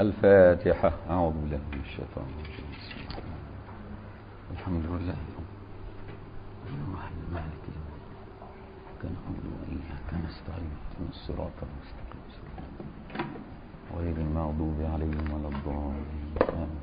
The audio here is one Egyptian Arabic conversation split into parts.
الفاتحة أعوذ بالله من الشيطان الرجيم بسم الله الرحمن الرحيم. الحمد لله الرحمن مالك يوم الدين. كان نعبد وإياك نستعين اهدنا الصراط المستقيم صراط غير المغضوب عليهم ولا الضالين آمين.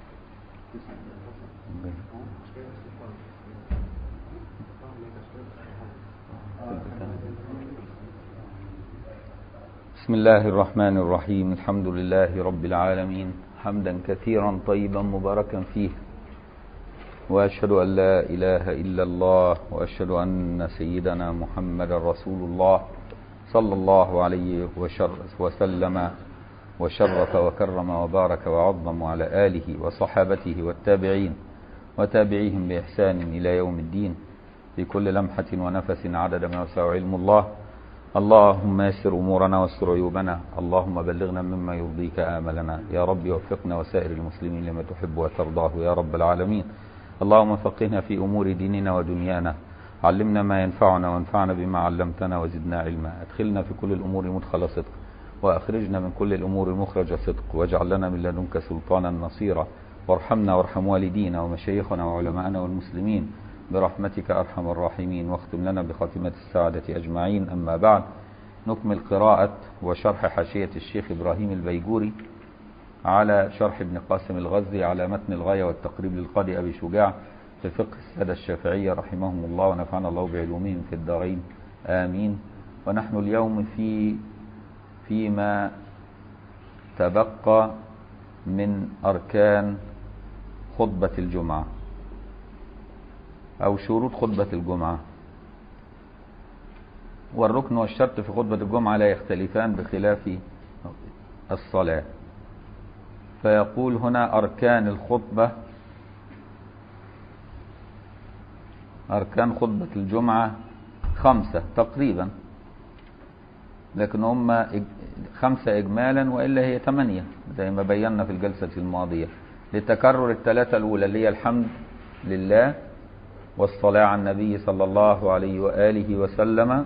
بسم الله الرحمن الرحيم الحمد لله رب العالمين حمدا كثيرا طيبا مباركا فيه واشهد ان لا اله الا الله واشهد ان سيدنا محمد رسول الله صلى الله عليه وشر وسلم وشرف وكرم وبارك وعظم على اله وصحابته والتابعين وتابعيهم باحسان الى يوم الدين في كل لمحه ونفس عدد ما يسع علم الله اللهم يسر امورنا واستر عيوبنا اللهم بلغنا مما يرضيك املنا يا رب وفقنا وسائر المسلمين لما تحب وترضاه يا رب العالمين اللهم فقهنا في امور ديننا ودنيانا علمنا ما ينفعنا وانفعنا بما علمتنا وزدنا علما ادخلنا في كل الامور مدخل صدق واخرجنا من كل الامور مخرج صدق واجعل لنا من لدنك سلطانا نصيرا وارحمنا وارحم والدينا ومشايخنا وعلماءنا والمسلمين برحمتك أرحم الراحمين واختم لنا بخاتمة السعادة أجمعين أما بعد نكمل قراءة وشرح حاشية الشيخ إبراهيم البيجوري على شرح ابن قاسم الغزي على متن الغاية والتقريب للقاضي أبي شجاع في فقه السادة الشافعية رحمهم الله ونفعنا الله بعلومهم في الدارين آمين ونحن اليوم في فيما تبقى من أركان خطبة الجمعة أو شروط خطبة الجمعة والركن والشرط في خطبة الجمعة لا يختلفان بخلاف الصلاة فيقول هنا أركان الخطبة أركان خطبة الجمعة خمسة تقريبا لكن هم خمسة إجمالا وإلا هي ثمانية زي ما بينا في الجلسة الماضية لتكرر الثلاثة الأولى اللي هي الحمد لله والصلاة على النبي صلى الله عليه وآله وسلم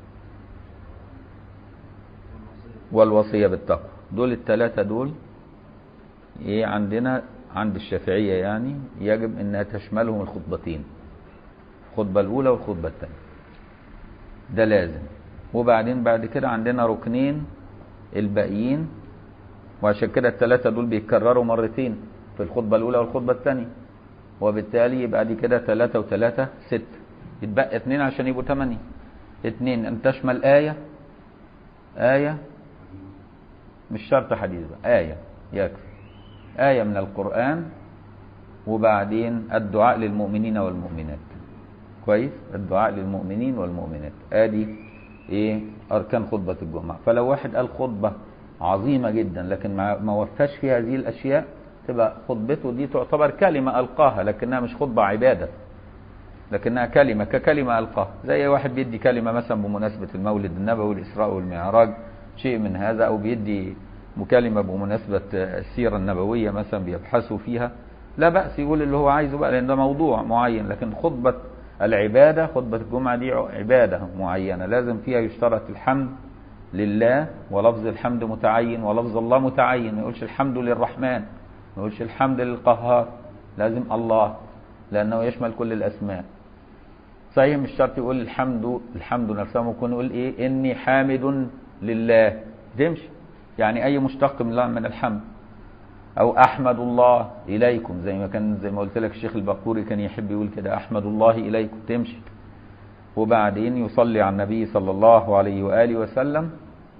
والوصية بالتقوى دول الثلاثة دول ايه عندنا عند الشافعية يعني يجب انها تشملهم الخطبتين الخطبة الاولى والخطبة الثانية ده لازم وبعدين بعد كده عندنا ركنين الباقيين وعشان كده الثلاثة دول بيتكرروا مرتين في الخطبة الاولى والخطبة الثانية وبالتالي يبقى دي كده ثلاثة وثلاثة ستة يتبقى اثنين عشان يبقوا ثمانية اثنين ان تشمل آية آية مش شرط حديث بقى آية يكفي آية من القرآن وبعدين الدعاء للمؤمنين والمؤمنات كويس الدعاء للمؤمنين والمؤمنات ادي ايه اركان خطبة الجمعة فلو واحد قال خطبة عظيمة جدا لكن ما وفاش فيها هذه الاشياء تبقى خطبته دي تعتبر كلمة ألقاها لكنها مش خطبة عبادة لكنها كلمة ككلمة ألقاها زي واحد بيدي كلمة مثلا بمناسبة المولد النبوي والإسراء والمعراج شيء من هذا أو بيدي مكالمة بمناسبة السيرة النبوية مثلا بيبحثوا فيها لا بأس يقول اللي هو عايزه بقى لأن ده موضوع معين لكن خطبة العبادة خطبة الجمعة دي عبادة معينة لازم فيها يشترط الحمد لله ولفظ الحمد متعين ولفظ الله متعين ما يقولش الحمد للرحمن ما يقولش الحمد للقهار لازم الله لأنه يشمل كل الأسماء صحيح مش شرط يقول الحمد الحمد نفسه ممكن يقول إيه إني حامد لله تمشي يعني أي مشتق من من الحمد أو أحمد الله إليكم زي ما كان زي ما قلت لك الشيخ البقوري كان يحب يقول كده أحمد الله إليكم تمشي وبعدين يصلي على النبي صلى الله عليه وآله وسلم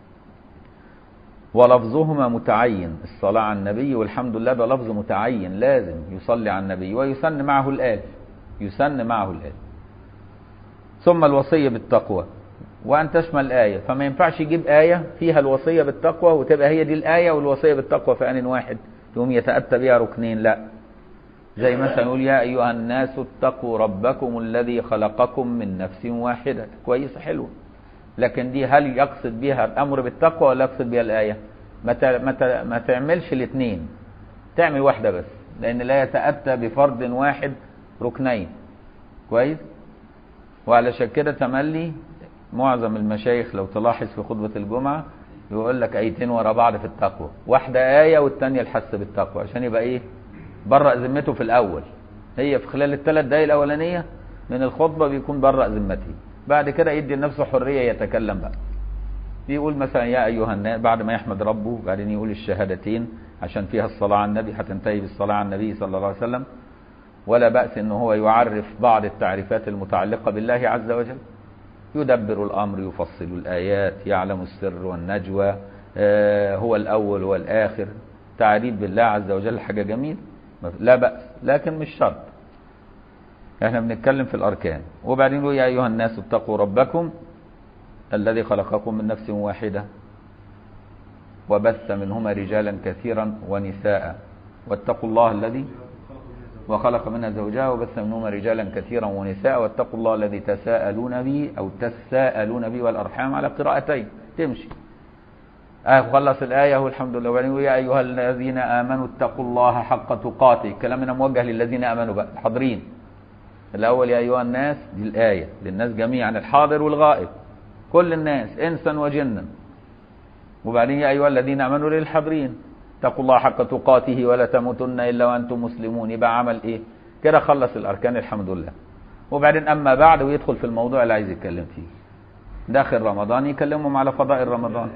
ولفظهما متعين الصلاة على النبي والحمد لله ده لفظ متعين لازم يصلي على النبي ويسن معه الآل يسن معه الآل ثم الوصية بالتقوى وأن تشمل آية فما ينفعش يجيب آية فيها الوصية بالتقوى وتبقى هي دي الآية والوصية بالتقوى في آن واحد يقوم يتأتى بها ركنين لا زي مثلا يقول يا أيها الناس اتقوا ربكم الذي خلقكم من نفس واحدة كويس حلو لكن دي هل يقصد بها الامر بالتقوى ولا يقصد بها الايه ما ما ما تعملش الاثنين تعمل واحده بس لان لا يتاتى بفرد واحد ركنين كويس وعلشان كده تملي معظم المشايخ لو تلاحظ في خطبه الجمعه يقول لك ايتين ورا بعض في التقوى واحده ايه والثانيه الحث بالتقوى عشان يبقى ايه برأ ذمته في الاول هي في خلال الثلاث دقايق الاولانيه من الخطبه بيكون برأ ذمته بعد كده يدي لنفسه حريه يتكلم بقى بيقول مثلا يا ايها الناس بعد ما يحمد ربه بعدين يقول الشهادتين عشان فيها الصلاه على النبي هتنتهي بالصلاه على النبي صلى الله عليه وسلم ولا بأس ان هو يعرف بعض التعريفات المتعلقه بالله عز وجل يدبر الامر يفصل الايات يعلم السر والنجوى آه هو الاول والاخر تعريف بالله عز وجل حاجه جميله لا بأس لكن مش شرط احنا بنتكلم في الاركان وبعدين يقول يا ايها الناس اتقوا ربكم الذي خلقكم من نفس واحده وبث منهما رجالا كثيرا ونساء واتقوا الله الذي وخلق منها زوجها وبث منهما رجالا كثيرا ونساء واتقوا الله الذي تساءلون به او تساءلون به والارحام على قراءتين تمشي آه خلص الآية والحمد لله وبعدين يا أيها الذين آمنوا اتقوا الله حق تقاته كلامنا موجه للذين آمنوا بقى حاضرين الأول يا أيها الناس دي الآية للناس جميعا الحاضر والغائب كل الناس إنسا وجنا وبعدين يا أيها الذين آمنوا للحاضرين اتقوا الله حق تقاته ولا تموتن إلا وأنتم مسلمون يبقى عمل إيه كده خلص الأركان الحمد لله وبعدين أما بعد ويدخل في الموضوع اللي عايز يتكلم فيه داخل رمضان يكلمهم على فضائل رمضان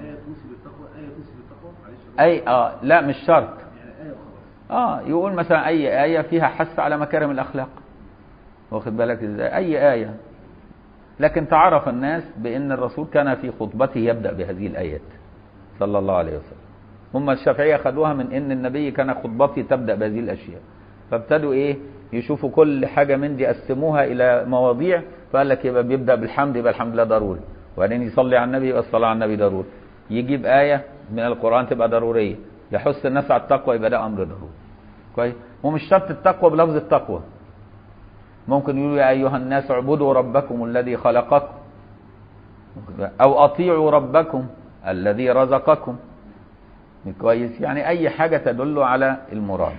اي اه لا مش شرط اه يقول مثلا اي ايه فيها حث على مكارم الاخلاق واخد بالك ازاي اي ايه لكن تعرف الناس بان الرسول كان في خطبته يبدا بهذه الايات صلى الله عليه وسلم هم الشافعيه خدوها من ان النبي كان خطبته تبدا بهذه الاشياء فابتدوا ايه يشوفوا كل حاجه من دي قسموها الى مواضيع فقال لك يبقى بيبدا بالحمد يبقى الحمد لله ضروري وبعدين يصلي على النبي يبقى الصلاه على النبي ضروري يجيب ايه من القرآن تبقى ضرورية يحث الناس على التقوى يبقى ده أمر ضروري كويس ومش شرط التقوى بلفظ التقوى ممكن يقولوا يا أيها الناس اعبدوا ربكم الذي خلقكم أو أطيعوا ربكم الذي رزقكم كويس يعني أي حاجة تدل على المراد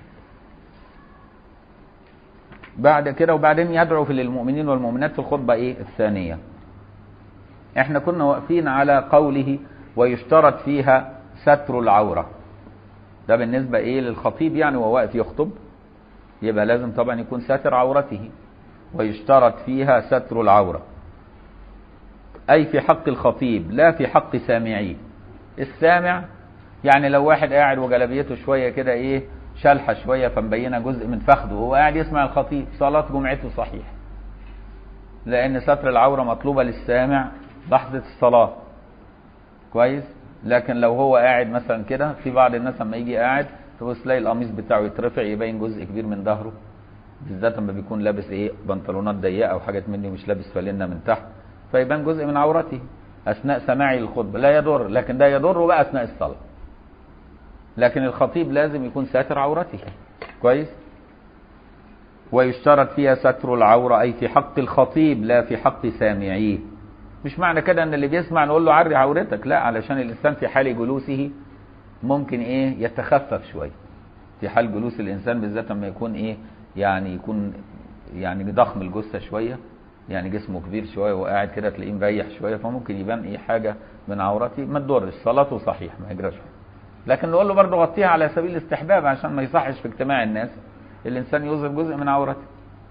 بعد كده وبعدين يدعو في للمؤمنين والمؤمنات في الخطبة إيه الثانية احنا كنا واقفين على قوله ويشترط فيها ستر العورة ده بالنسبة ايه للخطيب يعني وهو واقف يخطب يبقى لازم طبعا يكون ساتر عورته ويشترط فيها ستر العورة أي في حق الخطيب لا في حق سامعيه السامع يعني لو واحد قاعد وجلبيته شوية كده ايه شلحة شوية فمبينة جزء من فخده وهو قاعد يسمع الخطيب صلاة جمعته صحيح لأن ستر العورة مطلوبة للسامع لحظة الصلاة كويس لكن لو هو قاعد مثلا كده في بعض الناس لما يجي قاعد تبص تلاقي القميص بتاعه يترفع يبين جزء كبير من ظهره بالذات لما بيكون لابس ايه بنطلونات ضيقه او حاجات مني ومش لابس فانلة من تحت فيبان جزء من عورته اثناء سماعي للخطبه لا يضر لكن ده يضره بقى اثناء الصلاه لكن الخطيب لازم يكون ساتر عورته كويس ويشترط فيها ستر العوره اي في حق الخطيب لا في حق سامعيه مش معنى كده ان اللي بيسمع نقول له عري عورتك لا علشان الانسان في حال جلوسه ممكن ايه يتخفف شويه في حال جلوس الانسان بالذات لما يكون ايه يعني يكون يعني ضخم الجثه شويه يعني جسمه كبير شويه وقاعد كده تلاقيه مريح شويه فممكن يبان ايه حاجه من عورته ما تضرش صلاته صحيح ما يجراش لكن نقول له برضه غطيها على سبيل الاستحباب عشان ما يصحش في اجتماع الناس الانسان يظهر جزء من عورته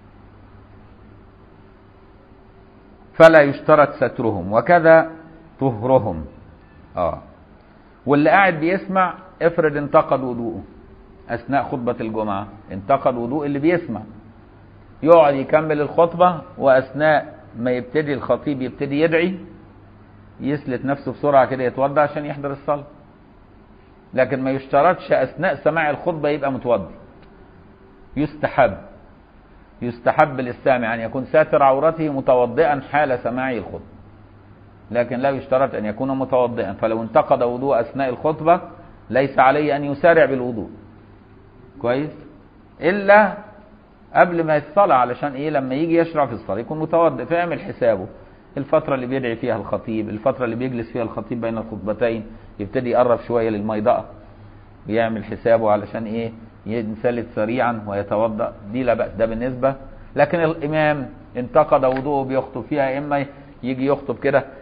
فلا يشترط سترهم وكذا طهرهم اه واللي قاعد بيسمع افرض انتقد وضوءه اثناء خطبه الجمعه انتقد وضوء اللي بيسمع يقعد يكمل الخطبه واثناء ما يبتدي الخطيب يبتدي يدعي يسلت نفسه بسرعه كده يتوضا عشان يحضر الصلاه لكن ما يشترطش اثناء سماع الخطبه يبقى متوضي يستحب يستحب للسامع أن يكون ساتر عورته متوضئا حال سماعه الخطبة لكن لا يشترط أن يكون متوضئا فلو انتقد وضوء أثناء الخطبة ليس عليه أن يسارع بالوضوء كويس إلا قبل ما الصلاة علشان إيه لما يجي يشرع في الصلاة يكون متوضئ فيعمل حسابه الفترة اللي بيدعي فيها الخطيب الفترة اللي بيجلس فيها الخطيب بين الخطبتين يبتدي يقرب شوية للميضأة يعمل حسابه علشان إيه ينسلت سريعا ويتوضا دي لا باس ده بالنسبه لكن الامام انتقد وضوءه بيخطب فيها اما يجي يخطب كده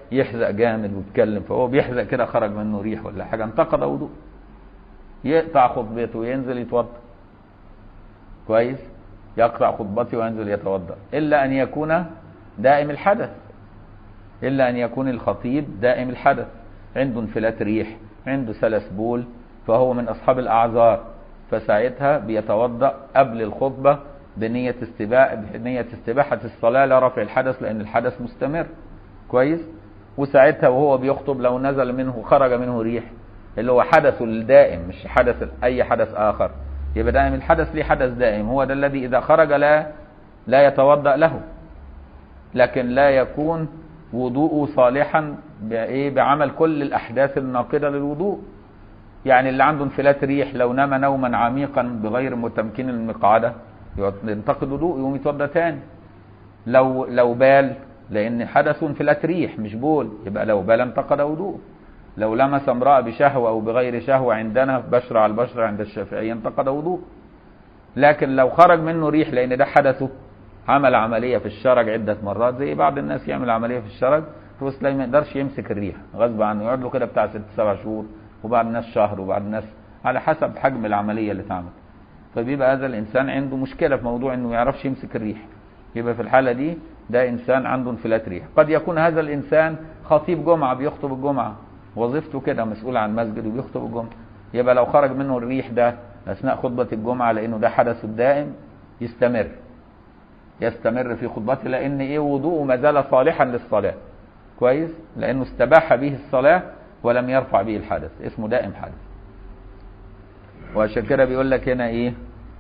يحزق جامد ويتكلم فهو بيحزق كده خرج منه ريح ولا حاجه انتقد وضوء يقطع خطبته وينزل يتوضا كويس يقطع خطبته وينزل يتوضا الا ان يكون دائم الحدث الا ان يكون الخطيب دائم الحدث عنده انفلات ريح عنده سلس بول فهو من اصحاب الاعذار فساعتها بيتوضا قبل الخطبه بنيه استباح بنيه استباحه الصلاه لرفع الحدث لان الحدث مستمر كويس وساعتها وهو بيخطب لو نزل منه خرج منه ريح اللي هو حدثه الدائم مش حدث اي حدث اخر يبقى دائم الحدث ليه حدث دائم هو ده الذي اذا خرج لا لا يتوضا له لكن لا يكون وضوءه صالحا بايه بعمل كل الاحداث الناقضه للوضوء يعني اللي عنده انفلات ريح لو نام نوما عميقا بغير متمكن المقعده ينتقد وضوء يقوم يتوضا تاني لو لو بال لان حدث انفلات ريح مش بول يبقى لو بال انتقد وضوءه لو لمس امراه بشهوه او بغير شهوه عندنا بشره على البشره عند الشافعيه انتقد وضوء لكن لو خرج منه ريح لان ده حدثه عمل عمليه في الشرج عده مرات زي بعض الناس يعمل عمليه في الشرج بس لا ما يقدرش يمسك الريح غصب عنه يقعد له كده بتاع ست سبع شهور وبعض الناس شهر وبعض الناس على حسب حجم العمليه اللي اتعملت فبيبقى هذا الانسان عنده مشكله في موضوع انه ما يعرفش يمسك الريح يبقى في الحاله دي ده انسان عنده انفلات ريح قد يكون هذا الانسان خطيب جمعه بيخطب الجمعه وظيفته كده مسؤول عن مسجد وبيخطب الجمعه يبقى لو خرج منه الريح ده اثناء خطبه الجمعه لانه ده حدث الدائم يستمر يستمر في خطبته لان ايه وضوءه ما زال صالحا للصلاه كويس لانه استباح به الصلاه ولم يرفع به الحدث اسمه دائم حدث وعشان كده بيقول لك هنا ايه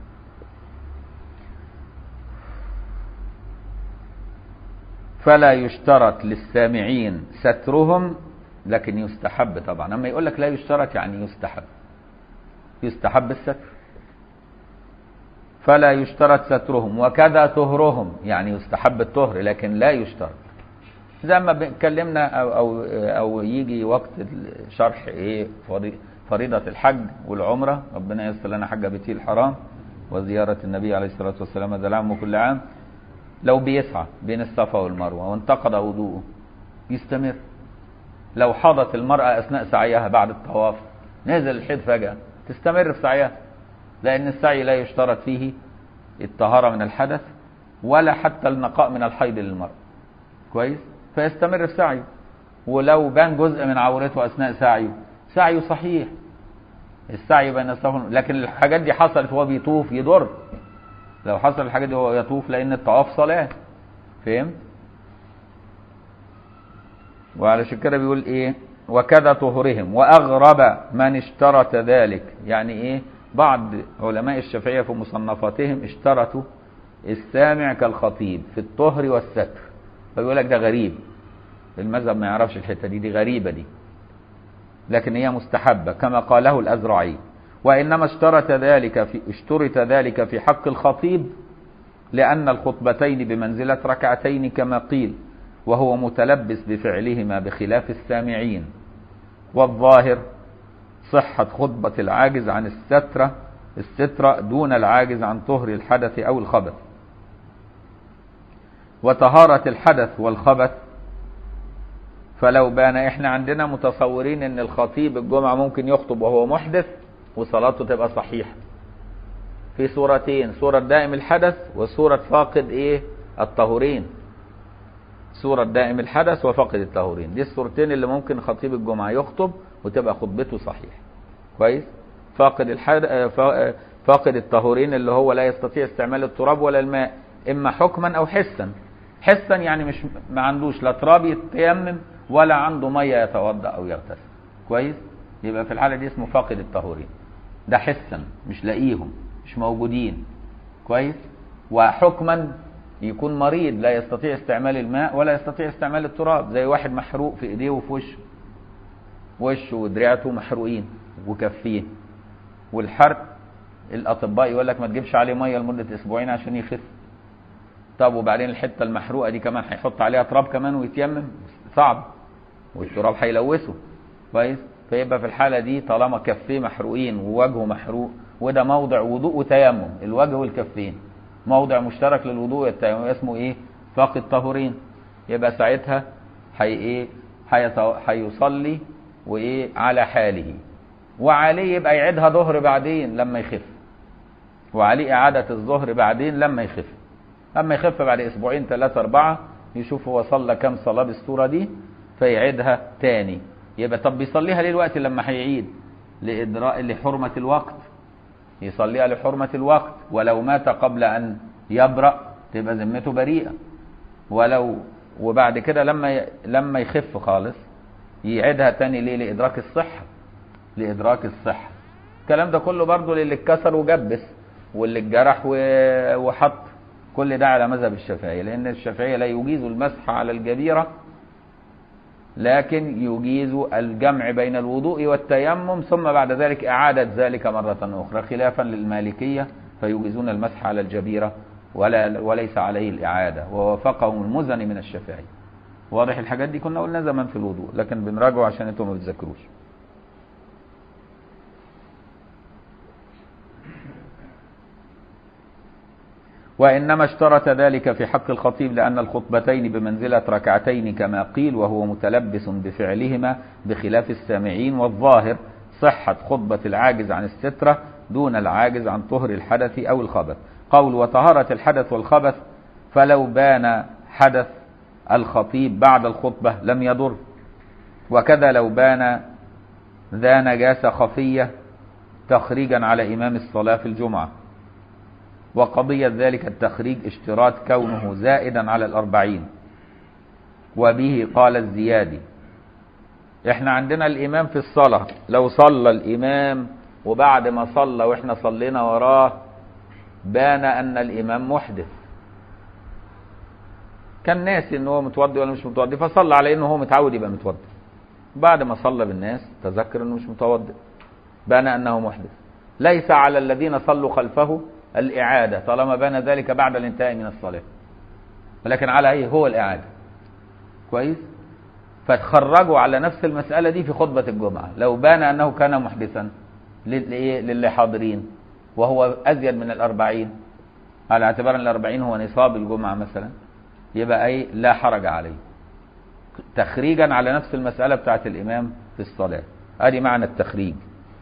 فلا يشترط للسامعين سترهم لكن يستحب طبعا اما يقول لك لا يشترط يعني يستحب يستحب الستر فلا يشترط سترهم وكذا طهرهم يعني يستحب الطهر لكن لا يشترط زي ما اتكلمنا او او او يجي وقت شرح ايه فريضه الحج والعمره ربنا ييسر لنا حج بيته الحرام وزياره النبي عليه الصلاه والسلام هذا العام وكل عام لو بيسعى بين الصفا والمروه وانتقض وضوءه يستمر لو حاضت المراه اثناء سعيها بعد الطواف نزل الحيض فجاه تستمر في سعيها لان السعي لا يشترط فيه الطهاره من الحدث ولا حتى النقاء من الحيض للمراه كويس فيستمر في سعيه ولو بان جزء من عورته اثناء سعيه سعيه صحيح السعي بين الصفا لكن الحاجات دي حصلت وهو بيطوف يضر لو حصل الحاجات دي وهو يطوف لان الطواف صلاه فهمت وعلشان كده بيقول ايه وكذا طهرهم واغرب من اشترط ذلك يعني ايه بعض علماء الشافعيه في مصنفاتهم اشترطوا السامع كالخطيب في الطهر والستر فبيقول لك ده غريب المذهب ما يعرفش الحته دي دي غريبه دي لكن هي مستحبه كما قاله الازرعي وانما اشترط ذلك في اشترط ذلك في حق الخطيب لان الخطبتين بمنزله ركعتين كما قيل وهو متلبس بفعلهما بخلاف السامعين والظاهر صحة خطبة العاجز عن السترة السترة دون العاجز عن طهر الحدث أو الخبث وطهارة الحدث والخبث فلو بان احنا عندنا متصورين ان الخطيب الجمعة ممكن يخطب وهو محدث وصلاته تبقى صحيحة في صورتين صورة دائم الحدث وصورة فاقد ايه الطهورين صورة دائم الحدث وفاقد الطهورين دي الصورتين اللي ممكن خطيب الجمعة يخطب وتبقى خطبته صحيح كويس فاقد الحد... فاقد الطهورين اللي هو لا يستطيع استعمال التراب ولا الماء اما حكما او حسا حسا يعني مش ما عندوش لا تراب يتيمم ولا عنده ميه يتوضا او يغتسل كويس يبقى في الحاله دي اسمه فاقد الطهورين ده حسا مش لاقيهم مش موجودين كويس وحكما يكون مريض لا يستطيع استعمال الماء ولا يستطيع استعمال التراب زي واحد محروق في ايديه وفي وشه وشه ودراعته محروقين وكفيه والحرق الاطباء يقول لك ما تجيبش عليه ميه لمده اسبوعين عشان يخف طب وبعدين الحته المحروقه دي كمان هيحط عليها تراب كمان ويتيمم صعب والتراب هيلوثه كويس فيبقى في الحاله دي طالما كفيه محروقين ووجهه محروق وده موضع وضوء وتيمم الوجه والكفين موضع مشترك للوضوء والتيمم اسمه ايه فاقد طهورين يبقى ساعتها هي ايه هيت- هيصلي وايه على حاله وعليه يبقى يعيدها ظهر بعدين لما يخف وعليه إعادة الظهر بعدين لما يخف أما يخف بعد أسبوعين ثلاثة أربعة يشوف هو صلى كم صلاة بالصورة دي فيعيدها تاني يبقى طب بيصليها ليه الوقت لما هيعيد لإدراء لحرمة الوقت يصليها لحرمة الوقت ولو مات قبل أن يبرأ تبقى ذمته بريئة ولو وبعد كده لما ي... لما يخف خالص يعيدها تاني ليه لإدراك الصحة لإدراك الصحة الكلام ده كله برضه للي اتكسر وجبس واللي اتجرح و- وحط كل ده على مذهب الشافعية لأن الشافعية لا يجيز المسح على الجبيرة لكن يجيز الجمع بين الوضوء والتيمم ثم بعد ذلك إعادة ذلك مرة أخرى خلافا للمالكية فيجيزون المسح على الجبيرة ولا وليس عليه الإعادة ووافقهم المزني من الشافعي واضح الحاجات دي كنا قلنا زمان في الوضوء لكن بنراجعه عشان انتم ما بتذاكروش وإنما اشترط ذلك في حق الخطيب لأن الخطبتين بمنزلة ركعتين كما قيل وهو متلبس بفعلهما بخلاف السامعين والظاهر صحة خطبة العاجز عن السترة دون العاجز عن طهر الحدث أو الخبث قول وطهارة الحدث والخبث فلو بان حدث الخطيب بعد الخطبة لم يضر وكذا لو بان ذا نجاسة خفية تخريجا على إمام الصلاة في الجمعة وقضية ذلك التخريج اشتراط كونه زائدا على الأربعين وبه قال الزيادي احنا عندنا الإمام في الصلاة لو صلى الإمام وبعد ما صلى واحنا صلينا وراه بان أن الإمام محدث كان ناسي ان هو متوضي ولا مش متوضي فصلى على انه هو متعود يبقى متوضي بعد ما صلى بالناس تذكر انه مش متوضئ بان انه محدث ليس على الذين صلوا خلفه الإعادة طالما بان ذلك بعد الانتهاء من الصلاة ولكن على ايه هو الإعادة كويس فتخرجوا على نفس المسألة دي في خطبة الجمعة لو بان أنه كان محدثا لل- لإيه؟ للي حاضرين وهو أزيد من الأربعين على اعتبار أن الأربعين هو نصاب الجمعة مثلا يبقى أي لا حرج عليه تخريجا على نفس المسألة بتاعت الإمام في الصلاة ادي معنى التخريج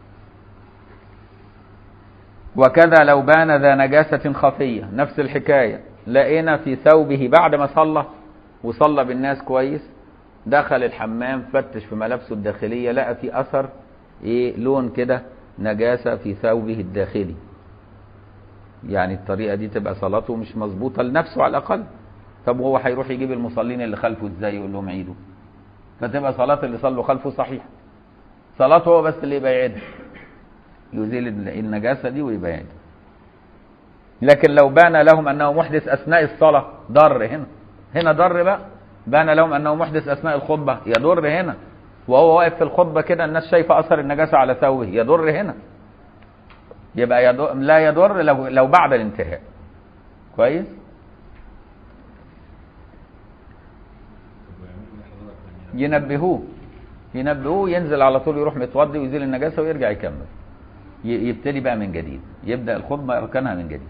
وكذا لو بان ذا نجاسة خفية نفس الحكاية لقينا في ثوبه بعد ما صلى وصلى بالناس كويس دخل الحمام فتش في ملابسه الداخلية لقى في أثر إيه لون كده نجاسة في ثوبه الداخلي يعني الطريقة دي تبقى صلاته مش مظبوطة لنفسه على الأقل طب وهو هيروح يجيب المصلين اللي خلفه ازاي يقول لهم عيدوا فتبقى صلاة اللي صلوا خلفه صحيحة صلاته هو بس اللي يبقى يعيدها يزيل النجاسة دي ويبقى يعيدها لكن لو بان لهم أنه محدث أثناء الصلاة ضر هنا هنا ضر بقى بان لهم أنه محدث أثناء الخطبة يضر هنا وهو واقف في الخطبة كده الناس شايفة أثر النجاسة على ثوبه يضر هنا يبقى يضر لا يضر لو, لو بعد الانتهاء كويس ينبهوه ينبهوه ينزل على طول يروح متوضي ويزيل النجاسه ويرجع يكمل ي- يبتدي بقى من جديد يبدا الخطبه اركانها من جديد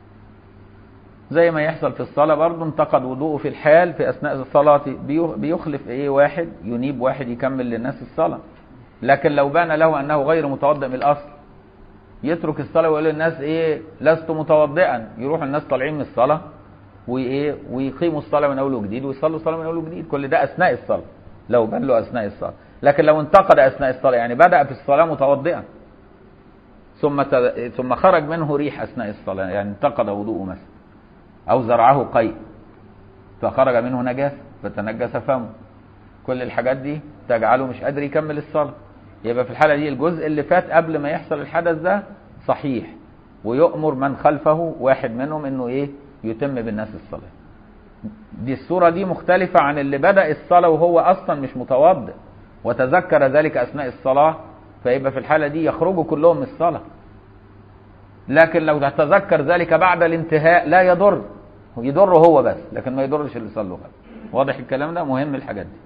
زي ما يحصل في الصلاه برضه انتقد وضوءه في الحال في اثناء الصلاه بيو- بيخلف ايه واحد ينيب واحد يكمل للناس الصلاه لكن لو بان له انه غير متوضئ من الاصل يترك الصلاه ويقول للناس ايه لست متوضئا يروح الناس طالعين من الصلاه وايه ويقيموا الصلاه من اول وجديد ويصلوا الصلاه من اول وجديد كل ده اثناء الصلاه لو بان له اثناء الصلاه لكن لو انتقد اثناء الصلاه يعني بدا في الصلاه متوضئا ثم ت- ثم خرج منه ريح اثناء الصلاه يعني انتقد وضوءه مثلا او زرعه قيء فخرج منه نجاسه فتنجس فمه كل الحاجات دي تجعله مش قادر يكمل الصلاه يبقى في الحاله دي الجزء اللي فات قبل ما يحصل الحدث ده صحيح ويؤمر من خلفه واحد منهم انه ايه يتم بالناس الصلاه دي الصورة دي مختلفة عن اللي بدأ الصلاة وهو أصلا مش متوضئ وتذكر ذلك أثناء الصلاة فيبقى في الحالة دي يخرجوا كلهم من الصلاة لكن لو تذكر ذلك بعد الانتهاء لا يضر يضره هو بس لكن ما يضرش اللي صلوا خلفه واضح الكلام ده مهم الحاجات دي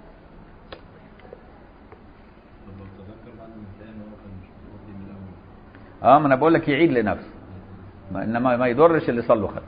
طب لو تذكر بعد ما انتهى ان هو كان مش متوضي من الاول اه ما انا بقول لك يعيد لنفسه ما انما ما يضرش اللي صلوا خلفه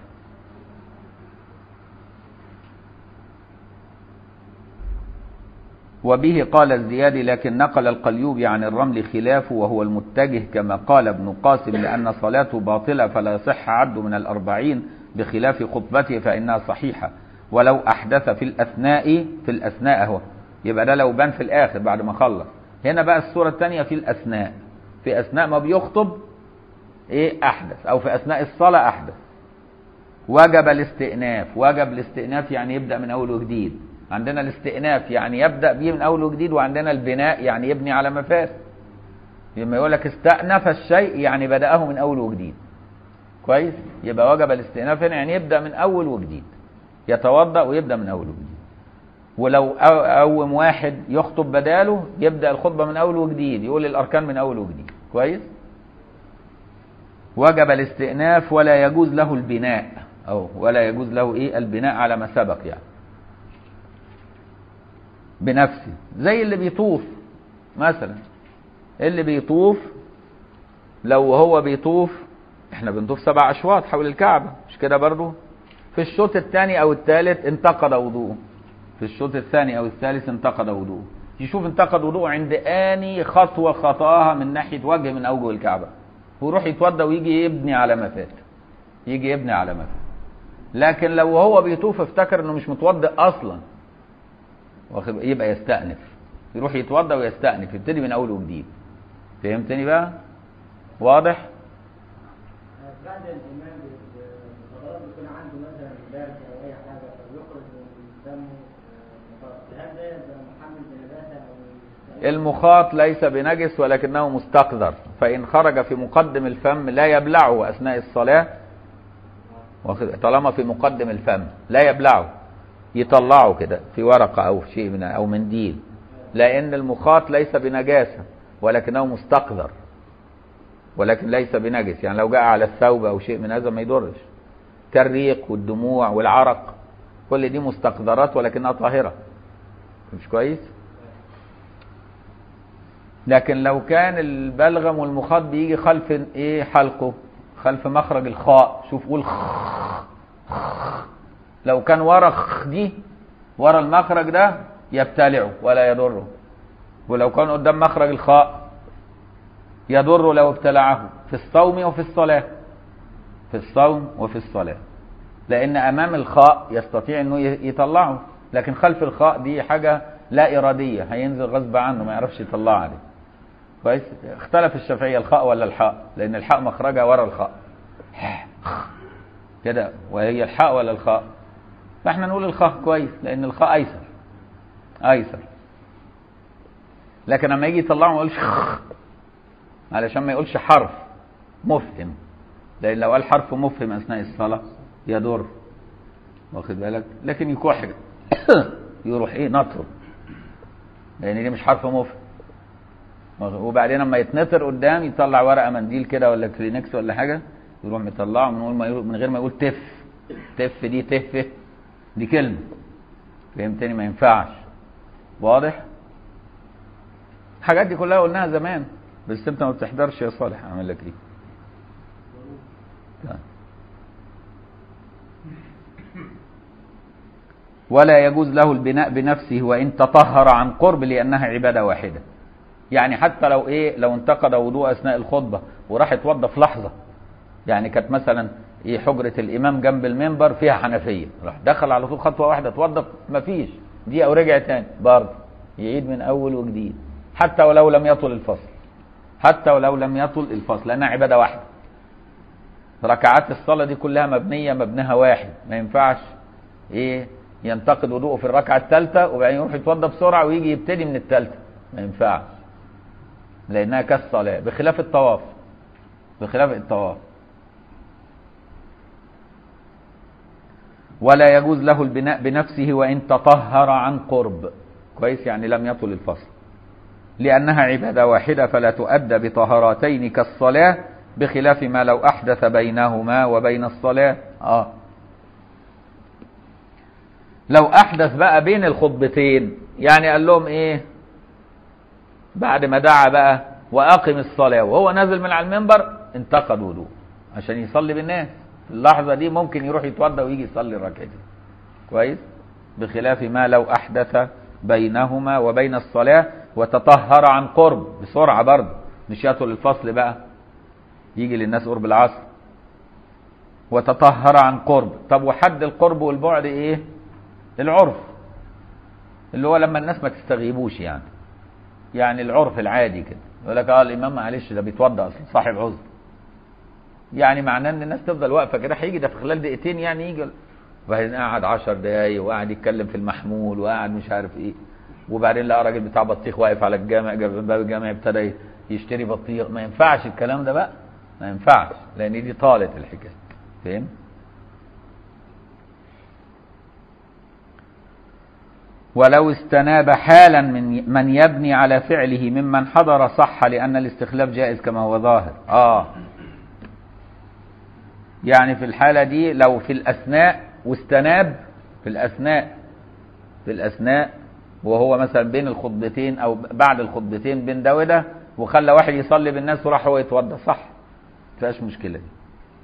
وبه قال الزيادي لكن نقل القليوبي عن الرمل خلافه وهو المتجه كما قال ابن قاسم لأن صلاته باطلة فلا يصح عد من الأربعين بخلاف خطبته فإنها صحيحة ولو أحدث في الأثناء في الأثناء أهو يبقى ده لو بان في الآخر بعد ما خلص هنا بقى الصورة الثانية في الأثناء في أثناء ما بيخطب إيه أحدث أو في أثناء الصلاة أحدث وجب الاستئناف وجب الاستئناف يعني يبدأ من أول وجديد عندنا الاستئناف يعني يبدأ به من أول وجديد وعندنا البناء يعني يبني على ما فات لما يقول لك استأنف الشيء يعني بدأه من أول وجديد كويس يبقى وجب الاستئناف هنا يعني يبدأ من أول وجديد يتوضأ ويبدأ من أول وجديد ولو قوم واحد يخطب بداله يبدأ الخطبة من أول وجديد يقول الأركان من أول وجديد كويس وجب الاستئناف ولا يجوز له البناء أو ولا يجوز له إيه البناء على ما سبق يعني بنفسه زي اللي بيطوف مثلا اللي بيطوف لو هو بيطوف احنا بنطوف سبع اشواط حول الكعبة مش كده برضو في الشوط الثاني او الثالث انتقد وضوءه في الشوط الثاني او الثالث انتقد وضوءه يشوف انتقد وضوءه عند اني خطوة خطاها من ناحية وجه من اوجه الكعبة ويروح يتوضى ويجي يبني على ما فات يجي يبني على ما فات لكن لو هو بيطوف افتكر انه مش متوضئ اصلا يبقى يستأنف يروح يتوضى ويستأنف يبتدي من اول وجديد فهمتني بقى واضح بعد الإمام بفترات بيكون عنده مثلا برد أو أي حاجة فبيخرج من دمه مخاط هل ده يبقى محمل بنجاسة أو المخاط ليس بنجس ولكنه مستقذر فإن خرج في مقدم الفم لا يبلعه أثناء الصلاة واخد- طالما في مقدم الفم لا يبلعه يطلعه كده في ورقة أو شيء من أو منديل لأن المخاط ليس بنجاسة ولكنه مستقذر ولكن ليس بنجس يعني لو جاء على الثوب أو شيء من هذا ما يضرش كالريق والدموع والعرق كل دي مستقذرات ولكنها طاهرة مش كويس لكن لو كان البلغم والمخاط بيجي خلف ايه حلقه خلف مخرج الخاء شوف قول خ- خ. لو كان ورا خ دي ورا المخرج ده يبتلعه ولا يضره ولو كان قدام مخرج الخاء يضر لو ابتلعه في الصوم وفي الصلاة في الصوم وفي الصلاة لأن أمام الخاء يستطيع أنه ي- يطلعه لكن خلف الخاء دي حاجة لا إرادية هينزل غصب عنه ما يعرفش يطلعها دي كويس اختلف الشافعية الخاء ولا الحاء لأن الحاء مخرجها ورا الخاء كده وهي الحاء ولا الخاء فاحنا نقول الخاء كويس لأن الخاء أيسر أيسر لكن لما يجي يطلعه ما يقولش علشان ما يقولش حرف مفهم لان لو قال حرف مفهم اثناء الصلاه يضر واخد بالك لكن يكح يروح ايه نطره لان دي مش حرف مفهم وبعدين لما يتنطر قدام يطلع ورقه منديل كده ولا كلينكس ولا حاجه يروح مطلعه من غير ما يقول من غير ما يقول تف تف دي تف دي كلمه فهمتني ما ينفعش واضح الحاجات دي كلها قلناها زمان بس انت ما بتحضرش يا صالح اعمل لك ايه طيب. ولا يجوز له البناء بنفسه وان تطهر عن قرب لانها عباده واحده يعني حتى لو ايه لو انتقد وضوء اثناء الخطبه وراح يتوضا في لحظه يعني كانت مثلا ايه حجره الامام جنب المنبر فيها حنفيه راح دخل على طول خطوه واحده اتوضا مفيش دي او رجع تاني برضه يعيد من اول وجديد حتى ولو لم يطل الفصل حتى ولو لم يطل الفصل لانها عباده واحده ركعات الصلاه دي كلها مبنيه مبناها واحد ما ينفعش ايه ينتقد وضوءه في الركعه الثالثه وبعدين يروح يتوضا بسرعه ويجي يبتدي من الثالثه ما ينفعش لانها كالصلاه بخلاف الطواف بخلاف الطواف ولا يجوز له البناء بنفسه وان تطهر عن قرب كويس يعني لم يطل الفصل لأنها عبادة واحدة فلا تؤدى بطهارتين كالصلاة بخلاف ما لو أحدث بينهما وبين الصلاة آه. لو أحدث بقى بين الخطبتين يعني قال لهم إيه بعد ما دعا بقى وأقم الصلاة وهو نازل من على المنبر انتقد وضوء عشان يصلي بالناس في اللحظة دي ممكن يروح يتوضى ويجي يصلي الركعتين كويس بخلاف ما لو أحدث بينهما وبين الصلاة وتطهر عن قرب بسرعة برضه مش يطول الفصل بقى يجي للناس قرب العصر وتطهر عن قرب طب وحد القرب والبعد ايه العرف اللي هو لما الناس ما تستغيبوش يعني يعني العرف العادي كده يقول لك اه الامام معلش ده بيتوضا اصلا صاحب عذر يعني معناه ان الناس تفضل واقفه كده هيجي ده في خلال دقيقتين يعني يجي وبعدين قعد 10 دقايق وقعد يتكلم في المحمول وقعد مش عارف ايه وبعدين لقى راجل بتاع بطيخ واقف على الجامع جنب باب الجامع ابتدى يشتري بطيخ ما ينفعش الكلام ده بقى ما ينفعش لان دي طالت الحكايه فاهم ولو استناب حالا من من يبني على فعله ممن حضر صح لأن الاستخلاف جائز كما هو ظاهر آه يعني في الحالة دي لو في الأثناء واستناب في الأثناء في الأثناء وهو مثلا بين الخطبتين أو بعد الخطبتين بين ده وده وخلى واحد يصلي بالناس وراح هو يتوضى صح ما فيهاش مشكلة دي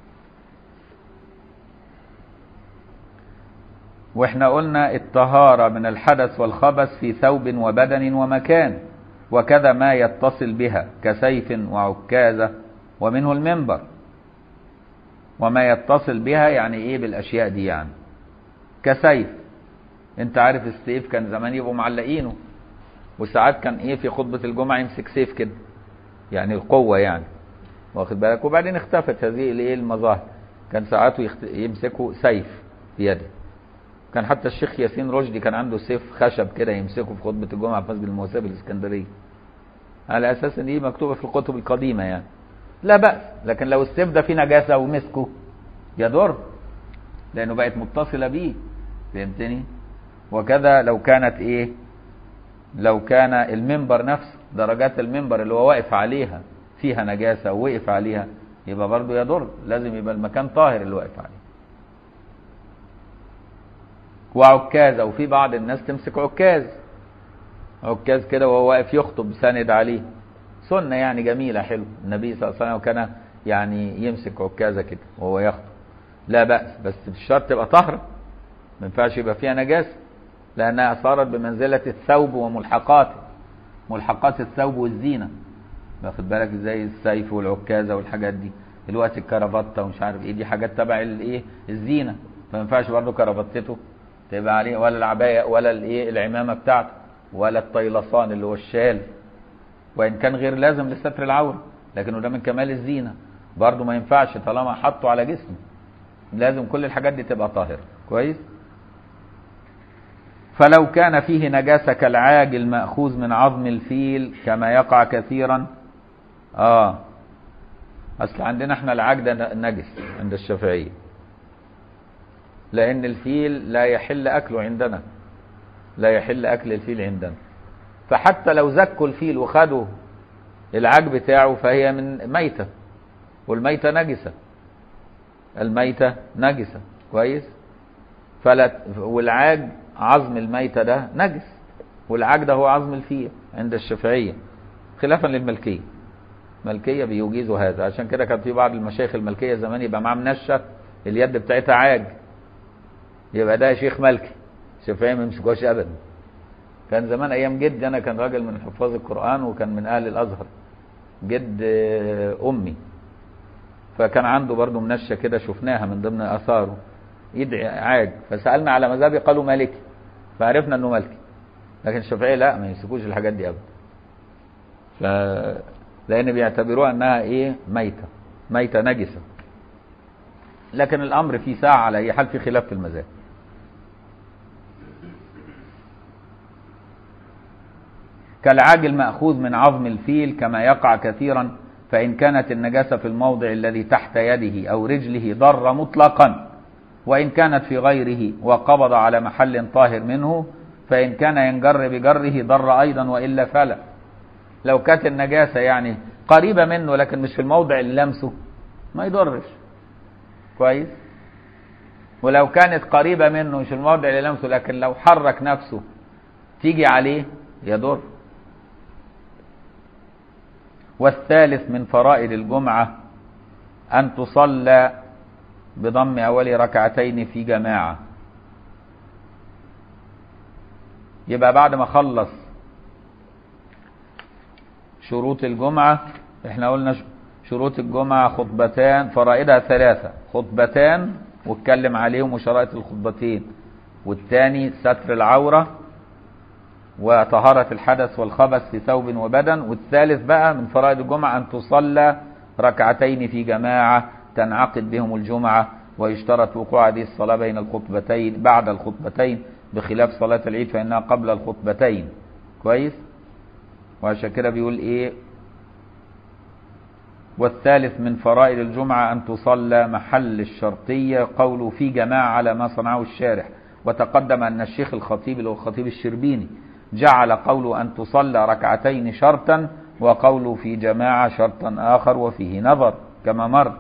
واحنا قلنا الطهارة من الحدث والخبث في ثوب وبدن ومكان وكذا ما يتصل بها كسيف وعكازة ومنه المنبر وما يتصل بها يعني ايه بالاشياء دي يعني كسيف انت عارف السيف كان زمان يبقوا معلقينه وساعات كان ايه في خطبة الجمعة يمسك سيف كده يعني القوة يعني واخد بالك وبعدين اختفت هذه الايه المظاهر كان ساعات يخت... يمسكوا سيف في يده كان حتى الشيخ ياسين رشدي كان عنده سيف خشب كده يمسكه في خطبة الجمعة في مسجد المواساة بالإسكندرية على أساس إن دي مكتوبة في الكتب القديمة يعني لا بأس لكن لو السيف ده فيه نجاسة ومسكه يضر لأنه بقت متصلة بيه فهمتني وكذا لو كانت إيه لو كان المنبر نفسه درجات المنبر اللي هو واقف عليها فيها نجاسة ووقف عليها يبقى برضه يضر لازم يبقى المكان طاهر اللي واقف عليه وعكازة وفي بعض الناس تمسك عكاز عكاز كده وهو واقف يخطب ساند عليه سنة يعني جميلة حلو النبي صلى الله عليه وسلم كان يعني يمسك عكازة كده وهو يخطب لا بأس بس الشرط تبقى طهرة ما ينفعش يبقى فيها نجاسة لأنها صارت بمنزلة الثوب وملحقاته ملحقات الثوب والزينة واخد بالك زي السيف والعكازة والحاجات دي دلوقتي الكرافتة ومش عارف ايه دي حاجات تبع الايه الزينة فما ينفعش برضه كرافتته تبقى عليه ولا العباية ولا الايه العمامة بتاعته ولا الطيلسان اللي هو الشال وان كان غير لازم لستر العورة لكنه ده من كمال الزينة برضه ما ينفعش طالما حطه على جسمه لازم كل الحاجات دي تبقى طاهرة كويس فلو كان فيه نجاسة كالعاج المأخوذ من عظم الفيل كما يقع كثيرا اه اصل عندنا احنا العاج ده نجس عند الشافعيه لأن الفيل لا يحل أكله عندنا لا يحل أكل الفيل عندنا فحتى لو زكوا الفيل وخدوا العاج بتاعه فهي من ميتة والميتة نجسة الميتة نجسة كويس فلا والعاج عظم الميتة ده نجس والعاج ده هو عظم الفيل عند الشافعية خلافا للملكية الملكية بيجيزوا هذا عشان كده كان في بعض المشايخ الملكية زمان يبقى معاه منشة اليد بتاعتها عاج يبقى ده شيخ ملكي الشافعيه ما يمسكوش ابدا كان زمان ايام جدي انا كان راجل من حفاظ القران وكان من اهل الازهر جد امي فكان عنده برضه منشه كده شفناها من ضمن اثاره يدعي عاج فسالنا على مذهبي قالوا مالكي فعرفنا انه مالكي لكن الشافعيه لا ما يمسكوش الحاجات دي ابدا ف لان بيعتبروها انها ايه ميته ميته نجسه لكن الامر فيه ساعه على اي حال في خلاف في المذاهب كالعاج المأخوذ من عظم الفيل كما يقع كثيرا فإن كانت النجاسة في الموضع الذي تحت يده أو رجله ضر مطلقا وإن كانت في غيره وقبض على محل طاهر منه فإن كان ينجر بجره ضر أيضا وإلا فلا لو كانت النجاسة يعني قريبة منه لكن مش في الموضع اللي لمسه ما يضرش كويس ولو كانت قريبة منه مش الموضع اللي لمسه لكن لو حرك نفسه تيجي عليه يضر والثالث من فرائض الجمعة أن تصلى بضم أول ركعتين في جماعة يبقى بعد ما خلص شروط الجمعة احنا قلنا ش- شروط الجمعة خطبتان فرائدها ثلاثة خطبتان واتكلم عليهم وشرائط الخطبتين والتاني ستر العورة وطهارة الحدث والخبث في ثوب وبدن والثالث بقى من فرائض الجمعة أن تصلى ركعتين في جماعة تنعقد بهم الجمعة ويشترط وقوع هذه الصلاة بين الخطبتين بعد الخطبتين بخلاف صلاة العيد فإنها قبل الخطبتين كويس وعشان كده بيقول إيه والثالث من فرائض الجمعة أن تصلى محل الشرطية قوله في جماعة على ما صنعه الشارح وتقدم أن الشيخ الخطيب اللي هو الخطيب الشربيني جعل قوله أن تصلى ركعتين شرطا وقوله في جماعة شرطا آخر وفيه نظر كما مر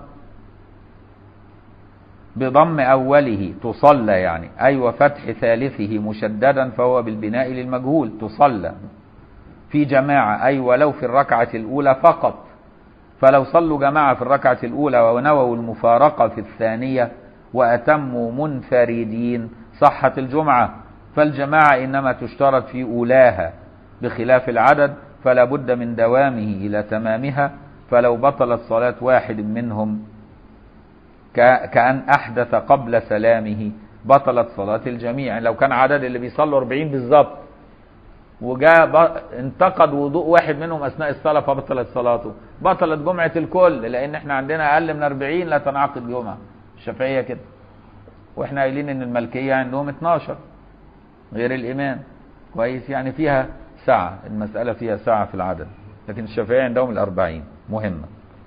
بضم أوله تصلى يعني أي وفتح ثالثه مشددا فهو بالبناء للمجهول تصلى في جماعة أي ولو في الركعة الأولى فقط فلو صلوا جماعة في الركعة الأولى ونووا المفارقة في الثانية وأتموا منفردين صحت الجمعة فالجماعة إنما تشترط في أولاها بخلاف العدد فلا بد من دوامه إلى تمامها فلو بطلت صلاة واحد منهم ك- كأن أحدث قبل سلامه بطلت صلاة الجميع يعني لو كان عدد اللي بيصلوا 40 بالظبط وجاء ب- انتقد وضوء واحد منهم اثناء الصلاه فبطلت صلاته بطلت جمعه الكل لان احنا عندنا اقل من 40 لا تنعقد جمعه الشافعيه كده واحنا قايلين ان الملكيه عندهم 12 غير الامام كويس يعني فيها سعه المساله فيها سعه في العدد لكن الشافعيه عندهم الأربعين مهمه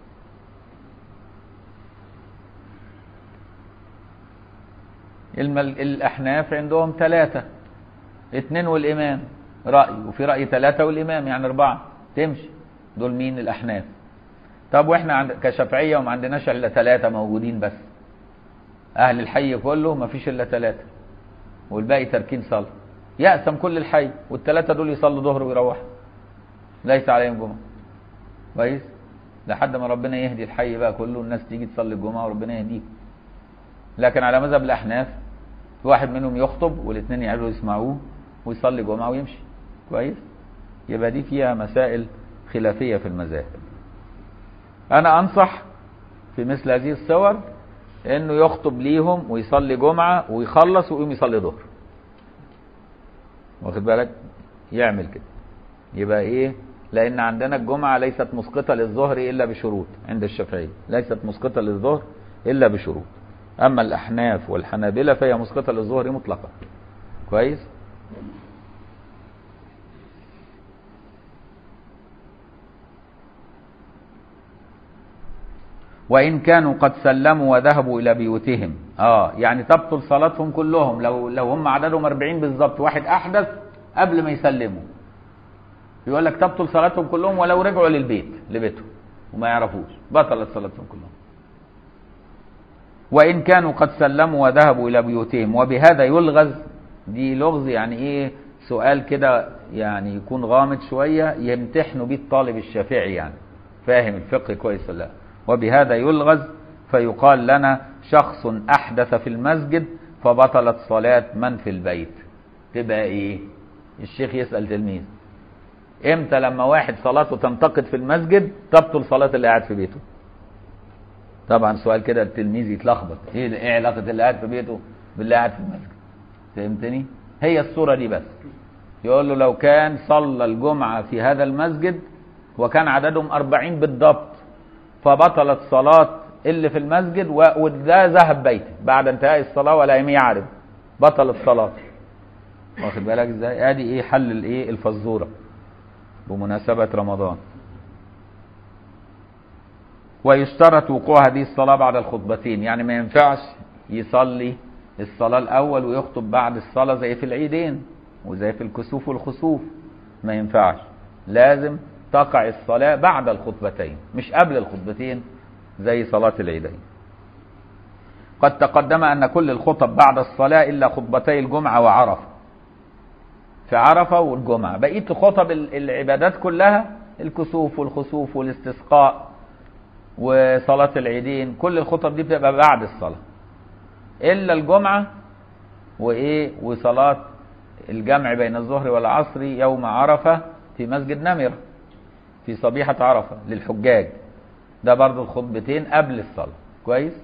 المل... الاحناف عندهم ثلاثه اثنين والامام رأي وفي رأي ثلاثة والإمام يعني أربعة تمشي دول مين الأحناف طب وإحنا عند كشافعية وما عندناش إلا ثلاثة موجودين بس أهل الحي كله ما فيش إلا ثلاثة والباقي تركين صلاة يأسم كل الحي والثلاثة دول يصلوا ظهر ويروحوا ليس عليهم جمعة كويس لحد ما ربنا يهدي الحي بقى كله الناس تيجي تصلي الجمعة وربنا يهديه لكن على مذهب الأحناف واحد منهم يخطب والاثنين يقعدوا يسمعوه ويصلي جمعة ويمشي كويس يبقى دي فيها مسائل خلافية في المذاهب أنا أنصح في مثل هذه الصور إنه يخطب ليهم ويصلي جمعة ويخلص ويقوم يصلي ظهر واخد بالك يعمل كده يبقى إيه لأن عندنا الجمعة ليست مسقطة للظهر إلا بشروط عند الشافعية ليست مسقطة للظهر إلا بشروط أما الأحناف والحنابلة فهي مسقطة للظهر مطلقا كويس وإن كانوا قد سلموا وذهبوا إلى بيوتهم آه يعني تبطل صلاتهم كلهم لو لو هم عددهم 40 بالظبط واحد أحدث قبل ما يسلموا يقول لك تبطل صلاتهم كلهم ولو رجعوا للبيت لبيتهم وما يعرفوش بطلت صلاتهم كلهم وإن كانوا قد سلموا وذهبوا إلى بيوتهم وبهذا يلغز دي لغز يعني إيه سؤال كده يعني يكون غامض شوية يمتحنوا بيه الطالب الشافعي يعني فاهم الفقه كويس ولا لا وبهذا يلغز فيقال لنا شخص أحدث في المسجد فبطلت صلاة من في البيت تبقى إيه الشيخ يسأل تلميذ امتى لما واحد صلاته تنتقد في المسجد تبطل صلاة اللي قاعد في بيته طبعا سؤال كده التلميذ يتلخبط ايه ايه علاقة اللي قاعد في بيته باللي قاعد في المسجد فهمتني هي الصورة دي بس يقول له لو كان صلى الجمعة في هذا المسجد وكان عددهم أربعين بالضبط فبطلت صلاة اللي في المسجد و- وده ذهب بيته بعد انتهاء الصلاة ولا يعرف بطلت صلاته واخد بالك ازاي ادي ايه حل الايه الفزورة بمناسبة رمضان ويشترط وقوع هذه الصلاة بعد الخطبتين يعني ما ينفعش يصلي الصلاة الأول ويخطب بعد الصلاة زي في العيدين وزي في الكسوف والخسوف ما ينفعش لازم تقع الصلاة بعد الخطبتين مش قبل الخطبتين زي صلاة العيدين قد تقدم أن كل الخطب بعد الصلاة إلا خطبتي الجمعة وعرفة في عرفة والجمعة بقية خطب ال- العبادات كلها الكسوف والخسوف والاستسقاء وصلاة العيدين كل الخطب دي بتبقى بعد الصلاة إلا الجمعة وإيه وصلاة الجمع بين الظهر والعصر يوم عرفة في مسجد نمرة في صبيحة عرفة للحجاج ده برضو الخطبتين قبل الصلاة كويس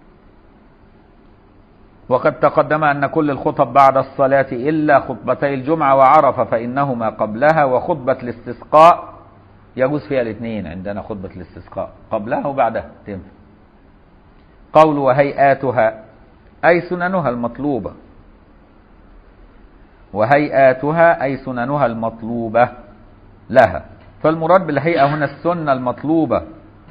وقد تقدم أن كل الخطب بعد الصلاة إلا خطبتي الجمعة وعرفة فإنهما قبلها وخطبة الاستسقاء يجوز فيها الاثنين عندنا خطبة الاستسقاء قبلها وبعدها تنفع قول وهيئاتها أي سننها المطلوبة وهيئاتها أي سننها المطلوبة لها فالمراد بالهيئة هنا السنة المطلوبة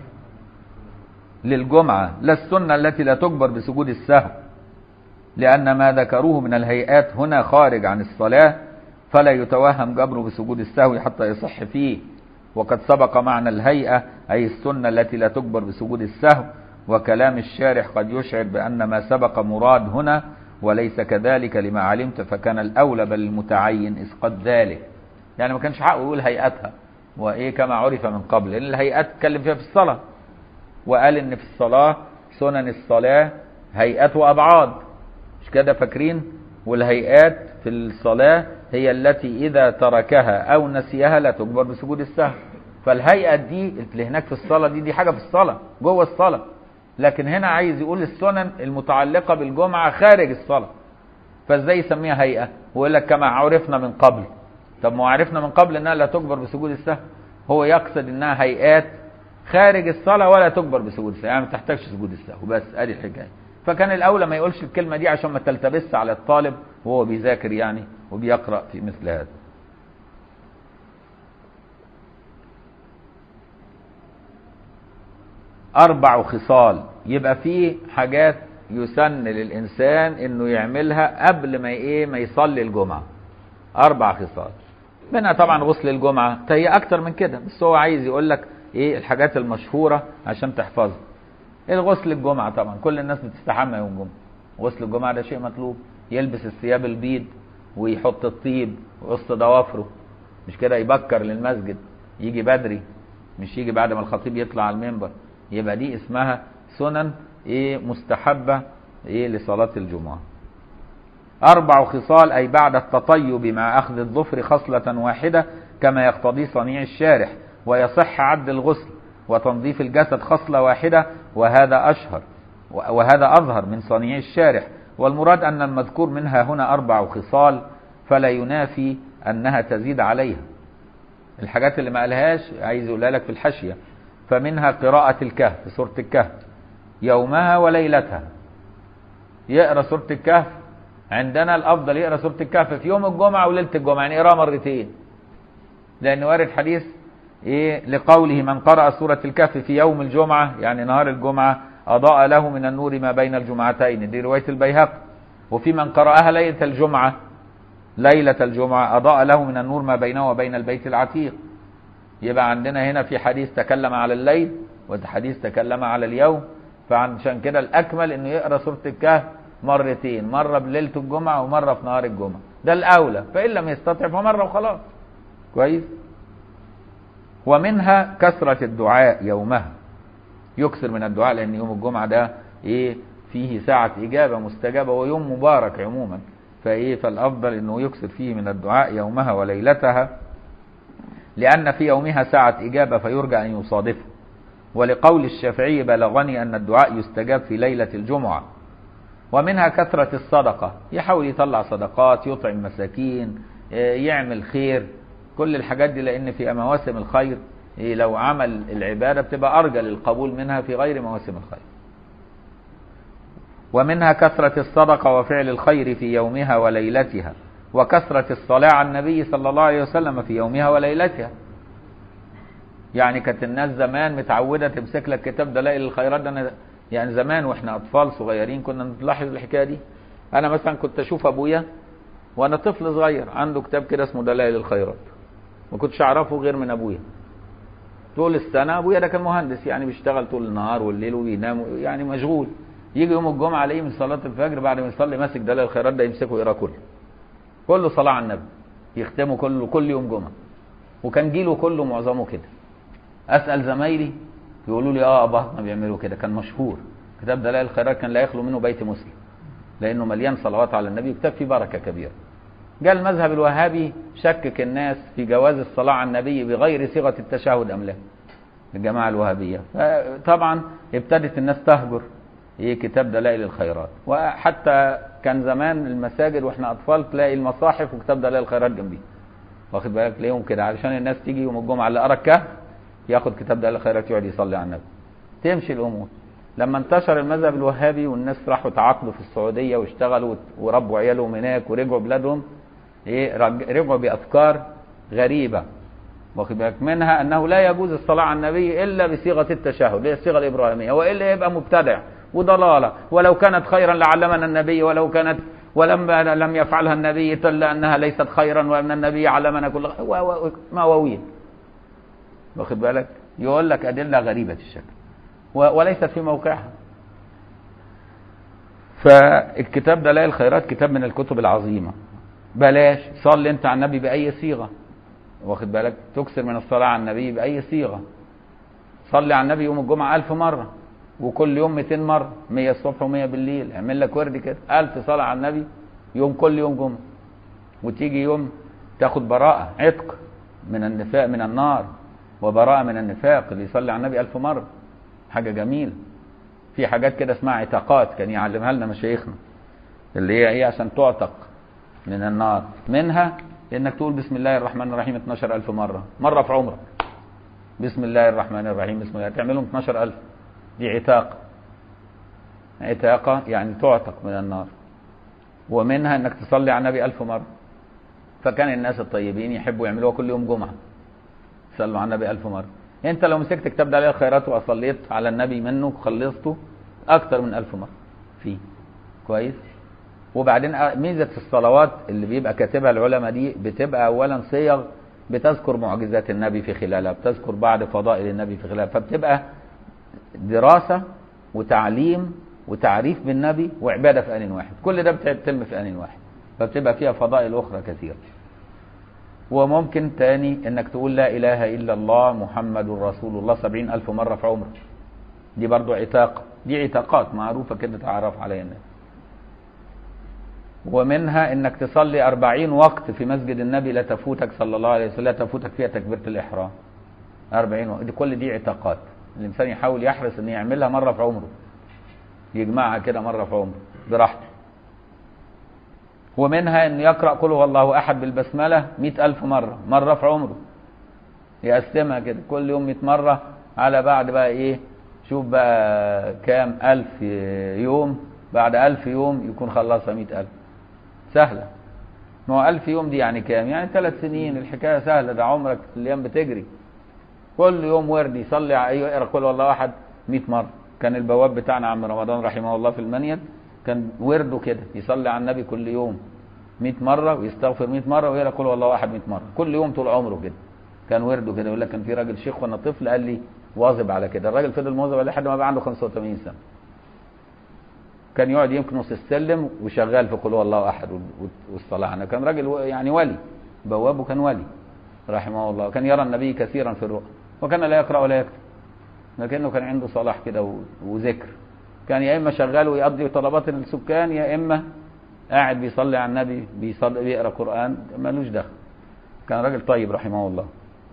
للجمعة لا السنة التي لا تجبر بسجود السهو لأن ما ذكروه من الهيئات هنا خارج عن الصلاة فلا يتوهم جبره بسجود السهو حتى يصح فيه وقد سبق معنى الهيئة أي السنة التي لا تجبر بسجود السهو وكلام الشارح قد يشعر بأن ما سبق مراد هنا وليس كذلك لما علمت فكان الأولى بل المتعين إسقاط ذلك يعني ما كانش حقه يقول هيئتها وإيه كما عرف من قبل لأن الهيئات اتكلم فيها في الصلاة وقال إن في الصلاة سنن الصلاة هيئات وأبعاد مش كده فاكرين والهيئات في الصلاة هي التي إذا تركها أو نسيها لا تجبر بسجود السهو فالهيئة دي اللي هناك في الصلاة دي دي حاجة في الصلاة جوه الصلاة لكن هنا عايز يقول السنن المتعلقة بالجمعة خارج الصلاة فازاي يسميها هيئة ويقول لك كما عرفنا من قبل طب ما عرفنا من قبل انها لا تجبر بسجود السهو هو يقصد انها هيئات خارج الصلاة ولا تجبر بسجود السهو يعني ما تحتاجش سجود السهو بس ادي الحكاية فكان الاولى ما يقولش الكلمة دي عشان ما تلتبس على الطالب وهو بيذاكر يعني وبيقرأ في مثل هذا أربع خصال يبقى في حاجات يسن للإنسان إنه يعملها قبل ما إيه ما يصلي الجمعة أربع خصال منها طبعا غسل الجمعة هي أكتر من كده بس هو عايز يقول لك إيه الحاجات المشهورة عشان تحفظها الغسل الجمعة طبعا كل الناس بتستحمى يوم الجمعة غسل الجمعة ده شيء مطلوب يلبس الثياب البيض ويحط الطيب وسط ضوافره مش كده يبكر للمسجد يجي بدري مش يجي بعد ما الخطيب يطلع على المنبر يبقى دي اسمها سنن ايه مستحبة ايه لصلاة الجمعة أربع خصال أي بعد التطيب مع أخذ الظفر خصلة واحدة كما يقتضي صنيع الشارح ويصح عد الغسل وتنظيف الجسد خصلة واحدة وهذا أشهر وهذا أظهر من صنيع الشارح والمراد أن المذكور منها هنا أربع خصال فلا ينافي أنها تزيد عليها الحاجات اللي ما قالهاش عايز يقولها لك في الحاشية فمنها قراءة الكهف سورة الكهف يومها وليلتها يقرأ سورة الكهف عندنا الأفضل يقرأ سورة الكهف في يوم الجمعة وليلة الجمعة يعني يقرأها مرتين لأن وارد حديث إيه لقوله من قرأ سورة الكهف في يوم الجمعة يعني نهار الجمعة أضاء له من النور ما بين الجمعتين دي رواية البيهقي وفي من قرأها ليلة الجمعة ليلة الجمعة أضاء له من النور ما بينه وبين البيت العتيق يبقى عندنا هنا في حديث تكلم على الليل وحديث تكلم على اليوم فعشان كده الأكمل إنه يقرأ سورة الكهف مرتين مرة بليلة الجمعة ومرة في نهار الجمعة ده الأولى فإن لم يستطع فمرة وخلاص كويس ومنها كثرة الدعاء يومها يكثر من الدعاء لأن يوم الجمعة ده إيه فيه ساعة إجابة مستجابة ويوم مبارك عموما فإيه فالأفضل إنه يكثر فيه من الدعاء يومها وليلتها لأن في يومها ساعة إجابة فيرجى أن يصادفه ولقول الشافعي بلغني أن الدعاء يستجاب في ليلة الجمعة ومنها كثرة الصدقة يحاول يطلع صدقات يطعم مساكين يعمل خير كل الحاجات دي لأن في مواسم الخير لو عمل العبادة بتبقى أرجى للقبول منها في غير مواسم الخير ومنها كثرة الصدقة وفعل الخير في يومها وليلتها وكثرة الصلاة على النبي صلى الله عليه وسلم في يومها وليلتها يعني كانت الناس زمان متعودة تمسك لك كتاب دلائل الخيرات ده أنا يعني زمان واحنا أطفال صغيرين كنا نلاحظ الحكاية دي أنا مثلا كنت أشوف أبويا وأنا طفل صغير عنده كتاب كده اسمه دلائل الخيرات ما كنتش أعرفه غير من أبويا طول السنة أبويا ده كان مهندس يعني بيشتغل طول النهار والليل وبينام يعني مشغول يجي يوم الجمعة عليه من صلاة الفجر بعد ما يصلي ماسك دلائل الخيرات ده يمسكه يقراه كله كله صلاة على النبي يختمه كله كل يوم جمعة وكان جيله كله معظمه كده أسأل زمايلي يقولوا لي اه ابهاتنا بيعملوا كده كان مشهور كتاب دلائل الخيرات كان لا يخلو منه بيت مسلم لانه مليان صلوات على النبي وكتاب فيه بركه كبيره جاء المذهب الوهابي شكك الناس في جواز الصلاة على النبي بغير صيغة التشهد أم لا الجماعة الوهابية طبعا ابتدت الناس تهجر ايه كتاب دلائل الخيرات وحتى كان زمان المساجد واحنا اطفال تلاقي المصاحف وكتاب دلائل الخيرات جنبيه واخد بالك ليهم كده علشان الناس تيجي يوم الجمعه اللي قرا الكهف ياخد كتاب دلائل الخيرات يقعد يصلي على النبي تمشي الامور لما انتشر المذهب الوهابي والناس راحوا تعاقدوا في السعوديه واشتغلوا وربوا عيالهم هناك ورجعوا بلادهم ايه رج- رجعوا بافكار غريبه واخد بالك منها انه لا يجوز الصلاه على النبي الا بصيغه التشهد اللي هي الصيغه الابراهيميه والا يبقى مبتدع وضلاله ولو كانت خيرا لعلمنا النبي ولو كانت ولما لم يفعلها النبي دل انها ليست خيرا وان النبي علمنا كل و- و- مواويل واخد بالك يقول لك ادله غريبه الشكل و- وليست في موقعها فالكتاب دلائل الخيرات كتاب من الكتب العظيمه بلاش صلي انت على النبي باي صيغه واخد بالك تكثر من الصلاه على النبي باي صيغه صلي على النبي يوم الجمعه ألف مره وكل يوم 200 مره 100 الصبح و100 بالليل اعمل لك ورد كده 1000 صلاه على النبي يوم كل يوم جمعه وتيجي يوم تاخد براءه عتق من النفاق من النار وبراءه من النفاق اللي يصلي على النبي ألف مره حاجه جميله في حاجات كده اسمها عتاقات كان يعلمها لنا مشايخنا اللي هي ايه عشان تعتق من النار منها انك تقول بسم الله الرحمن الرحيم 12000 مره مره في عمرك بسم الله الرحمن الرحيم بسم الله تعملهم 12000 دي عتاقه عتاقه يعني تعتق من النار ومنها انك تصلي على النبي ألف مره فكان الناس الطيبين يحبوا يعملوها كل يوم جمعه صلوا على النبي ألف مره انت لو مسكت كتاب دلائل الخيرات وصليت على النبي منه وخلصته اكتر من ألف مره فيه كويس وبعدين ميزه الصلوات اللي بيبقى كاتبها العلماء دي بتبقى اولا صيغ بتذكر معجزات النبي في خلالها بتذكر بعض فضائل النبي في خلالها فبتبقى دراسه وتعليم وتعريف بالنبي وعباده في ان واحد كل ده بتتم في ان واحد فبتبقى فيها فضائل اخرى كثيره وممكن تاني انك تقول لا اله الا الله محمد رسول الله سبعين الف مرة في عمرك دي برضو عتاق دي عتاقات معروفة كده تعرف عليها الناس ومنها انك تصلي أربعين وقت في مسجد النبي لا تفوتك صلى الله عليه وسلم لا تفوتك فيها تكبيرة الإحرام أربعين وقت دي كل دي عتاقات الإنسان يحاول يحرص أن يعملها مرة في عمره يجمعها كده مرة في عمره براحته ومنها أن يقرأ قل هو الله أحد بالبسملة مئة ألف مرة مرة في عمره يقسمها كده كل يوم 100 مرة على بعد بقى إيه شوف بقى كام ألف يوم بعد ألف يوم يكون خلصها مئة ألف سهلة ما هو ألف يوم دي يعني كام يعني ثلاث سنين الحكاية سهلة ده عمرك الأيام بتجري كل يوم ورد يصلي على أيوة يقرأ قل هو الله أحد 100 مرة كان البواب بتاعنا عم رمضان رحمه الله في المنيل كان ورده كده يصلي على النبي كل يوم 100 مرة ويستغفر 100 مرة ويقرأ قل هو الله أحد 100 مرة كل يوم طول عمره كده كان ورده كده يقول لك كان في راجل شيخ وانا طفل قال لي واظب على كده الراجل فضل مواظب عليه لحد ما بقى عنده 85 سنة كان يقعد يمكن نص السلم وشغال في قل هو الله احد والصلاه عنه كان راجل يعني ولي بوابه كان ولي رحمه الله كان يرى النبي كثيرا في الرؤى وكان لا يقرا ولا يكتب لكنه كان عنده صلاح كده وذكر كان يا اما شغال ويقضي طلبات السكان يا اما قاعد بيصلي على النبي بيصلي بيقرا قران ملوش دخل كان راجل طيب رحمه الله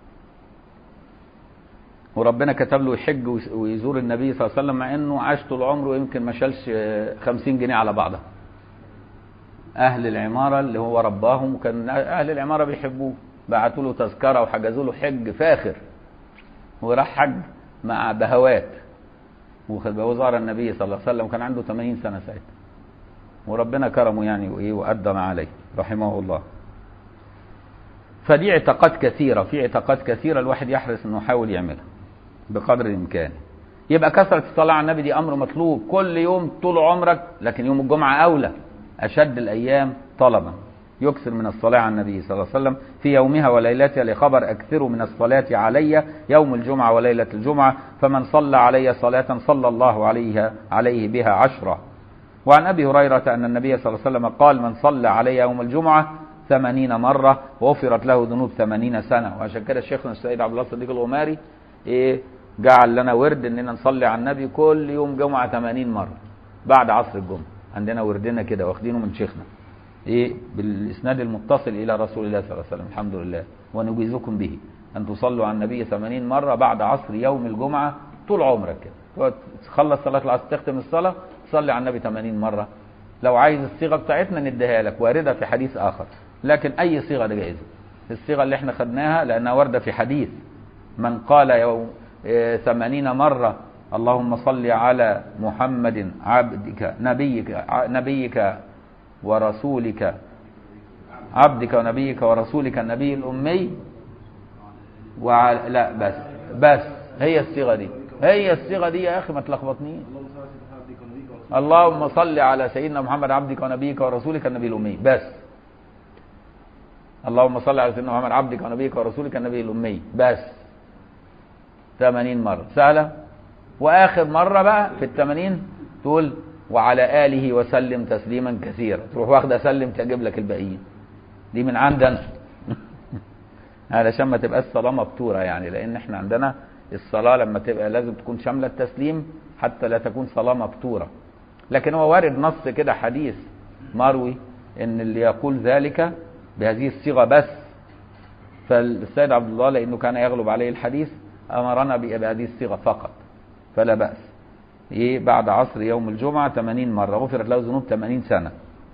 وربنا كتب له يحج ويزور النبي صلى الله عليه وسلم مع انه عاش طول عمره يمكن ما شالش 50 جنيه على بعضها. اهل العماره اللي هو رباهم وكان اهل العماره بيحبوه بعتوا له تذكره وحجزوا له حج فاخر وراح حج مع بهوات وزار النبي صلى الله عليه وسلم وكان عنده 80 سنه ساعتها وربنا كرمه يعني وايه وادى ما عليه رحمه الله فدي اعتقاد كثيره في اعتقاد كثيره الواحد يحرص انه يحاول يعملها بقدر الامكان يبقى كثره الصلاه على النبي دي امر مطلوب كل يوم طول عمرك لكن يوم الجمعه اولى اشد الايام طلبا يكثر من الصلاه على النبي صلى الله عليه وسلم في يومها وليلتها لخبر اكثروا من الصلاه علي يوم الجمعه وليله الجمعه فمن صلى علي صلاه صلى الله عليها عليه بها عشرا وعن ابي هريره ان النبي صلى الله عليه وسلم قال من صلى علي يوم الجمعه ثمانين مرة وغفرت له ذنوب ثمانين سنة وعشان كده الشيخنا السيد عبد الله الصديق الغماري ايه جعل لنا ورد اننا نصلي على النبي كل يوم جمعة 80 مرة بعد عصر الجمعة عندنا وردنا كده واخدينه من شيخنا إيه بالإسناد المتصل إلى رسول الله صلى الله عليه وسلم الحمد لله ونجيزكم به أن تصلوا على النبي 80 مرة بعد عصر يوم الجمعة طول عمرك كده تخلص صلاة العصر تختم الصلاة تصلي على النبي 80 مرة لو عايز الصيغة بتاعتنا نديها لك واردة في حديث آخر لكن أي صيغة جائزة الصيغة اللي احنا خدناها لأنها واردة في حديث من قال يوم إيه، ثمانين مرة اللهم صل على محمد عبدك نبيك ع- نبيك ورسولك عبدك ونبيك ورسولك النبي الأمي وعلى لا بس بس هي الصيغة دي هي الصيغة دي يا أخي ما تلخبطنيش اللهم صل على سيدنا محمد عبدك ونبيك ورسولك النبي الأمي بس اللهم صل على سيدنا محمد عبدك ونبيك ورسولك النبي الأمي بس 80 مرة سهلة وآخر مرة بقى في الثمانين تقول وعلى آله وسلم تسليما كثيرا تروح واخدة سلم تجيب لك الباقيين دي من عندنا علشان ما تبقاش صلاة مبتورة يعني لأن احنا عندنا الصلاة لما تبقى لازم تكون شاملة التسليم حتى لا تكون صلاة مبتورة لكن هو وارد نص كده حديث مروي ان اللي يقول ذلك بهذه الصيغة بس فالسيد عبد الله لأنه كان يغلب عليه الحديث أمرنا بهذه الصيغة فقط فلا بأس إيه بعد عصر يوم الجمعة 80 مرة غفرت له ذنوب 80 سنة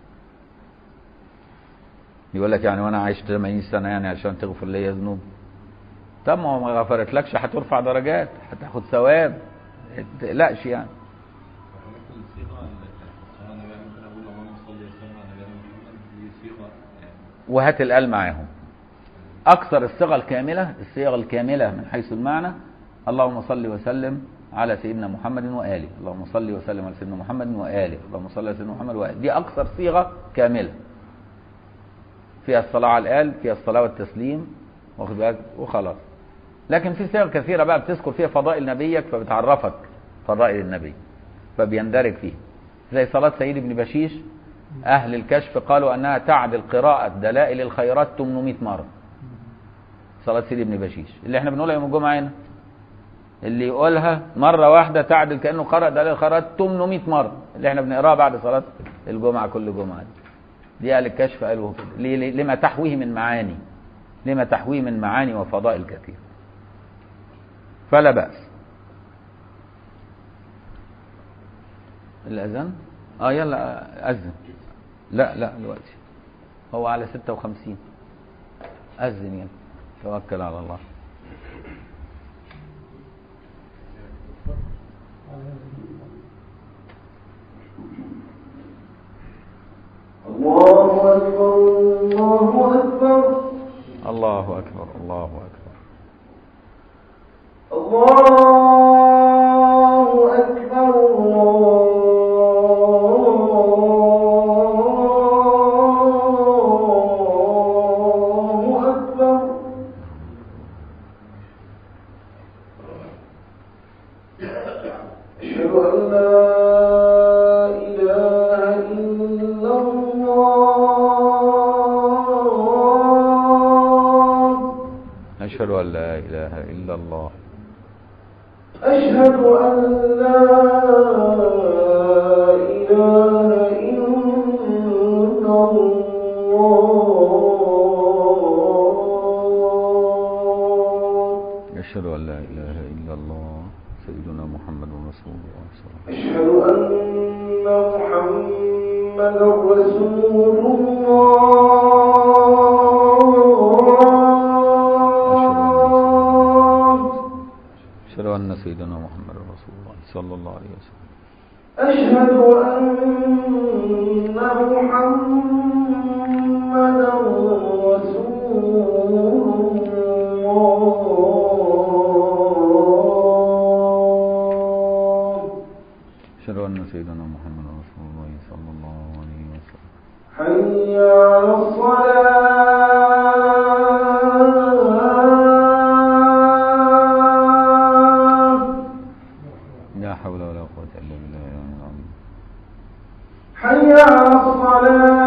يقول لك يعني وانا عايش 80 سنة يعني عشان تغفر لي ذنوب طب ما هو ما غفرتلكش هترفع درجات هتاخد ثواب ما تقلقش يعني فمثل الصيغة اللي كانت الصلاة النبي ممكن أقول اللهم صل وسلم على نبينا محمد دي صيغة يعني وهات الآل معاهم أكثر الصيغ الكاملة الصيغ الكاملة من حيث المعنى اللهم صل وسلم على سيدنا محمد وآله اللهم صل وسلم على سيدنا محمد وآله اللهم صل على سيدنا محمد وآله دي أكثر صيغة كاملة فيها الصلاة على الآل فيها الصلاة والتسليم واخد بالك وخلاص لكن في صيغ كثيرة بقى بتذكر فيها فضائل نبيك فبتعرفك فضائل النبي فبيندرج فيه زي صلاة سيد ابن بشيش أهل الكشف قالوا أنها تعدل قراءة دلائل الخيرات 800 مرة صلاة سيدي ابن بشيش اللي احنا بنقولها يوم الجمعة هنا اللي يقولها مرة واحدة تعدل كأنه قرأ دلائل الخيرات 800 مرة اللي احنا بنقراها بعد صلاة الجمعة كل جمعة دي, دي أهل الكشف قالوا كده ليه- ليه- لما تحويه من معاني لما تحويه من معاني وفضائل كثير فلا بأس الأذان اه يلا أذن لا لا دلوقتي هو على 56 أذن يلا توكل على الله الله أكبر الله أكبر الله أكبر الله أكبر الله أكبر الله أكبر أشهد أن لا إله إلا الله أشهد أن لا إله إلا الله أشهد أن لا إله إلا الله أشهد أن لا إله إلا الله سيدنا محمد رسول الله صلى الله عليه أشهد أن محمدا رسول الله وسلم أشهد أن سيدنا محمد رسول الله صلى الله عليه وسلم أشهد أن محمدا رسول الله أشهد أن سيدنا محمد رسول الله صلى الله عليه وسلم حي على الصلاة لا حول ولا قوة إلا بالله العلي العظيم حي على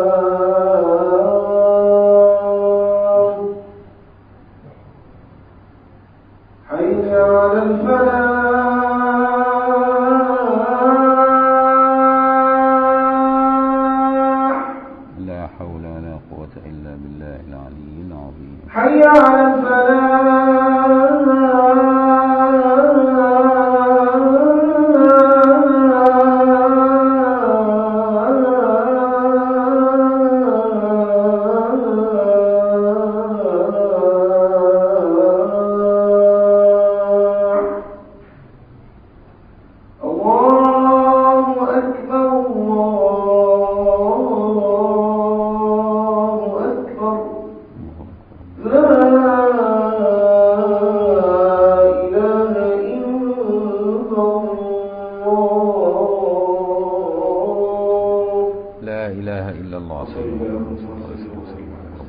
الصلاة ولا قوة إلا بالله العلي العظيم حي على الفلاح الله أكبر الله أكبر لا إله إلا الله لا إله إلا الله صلى الله عليه وسلم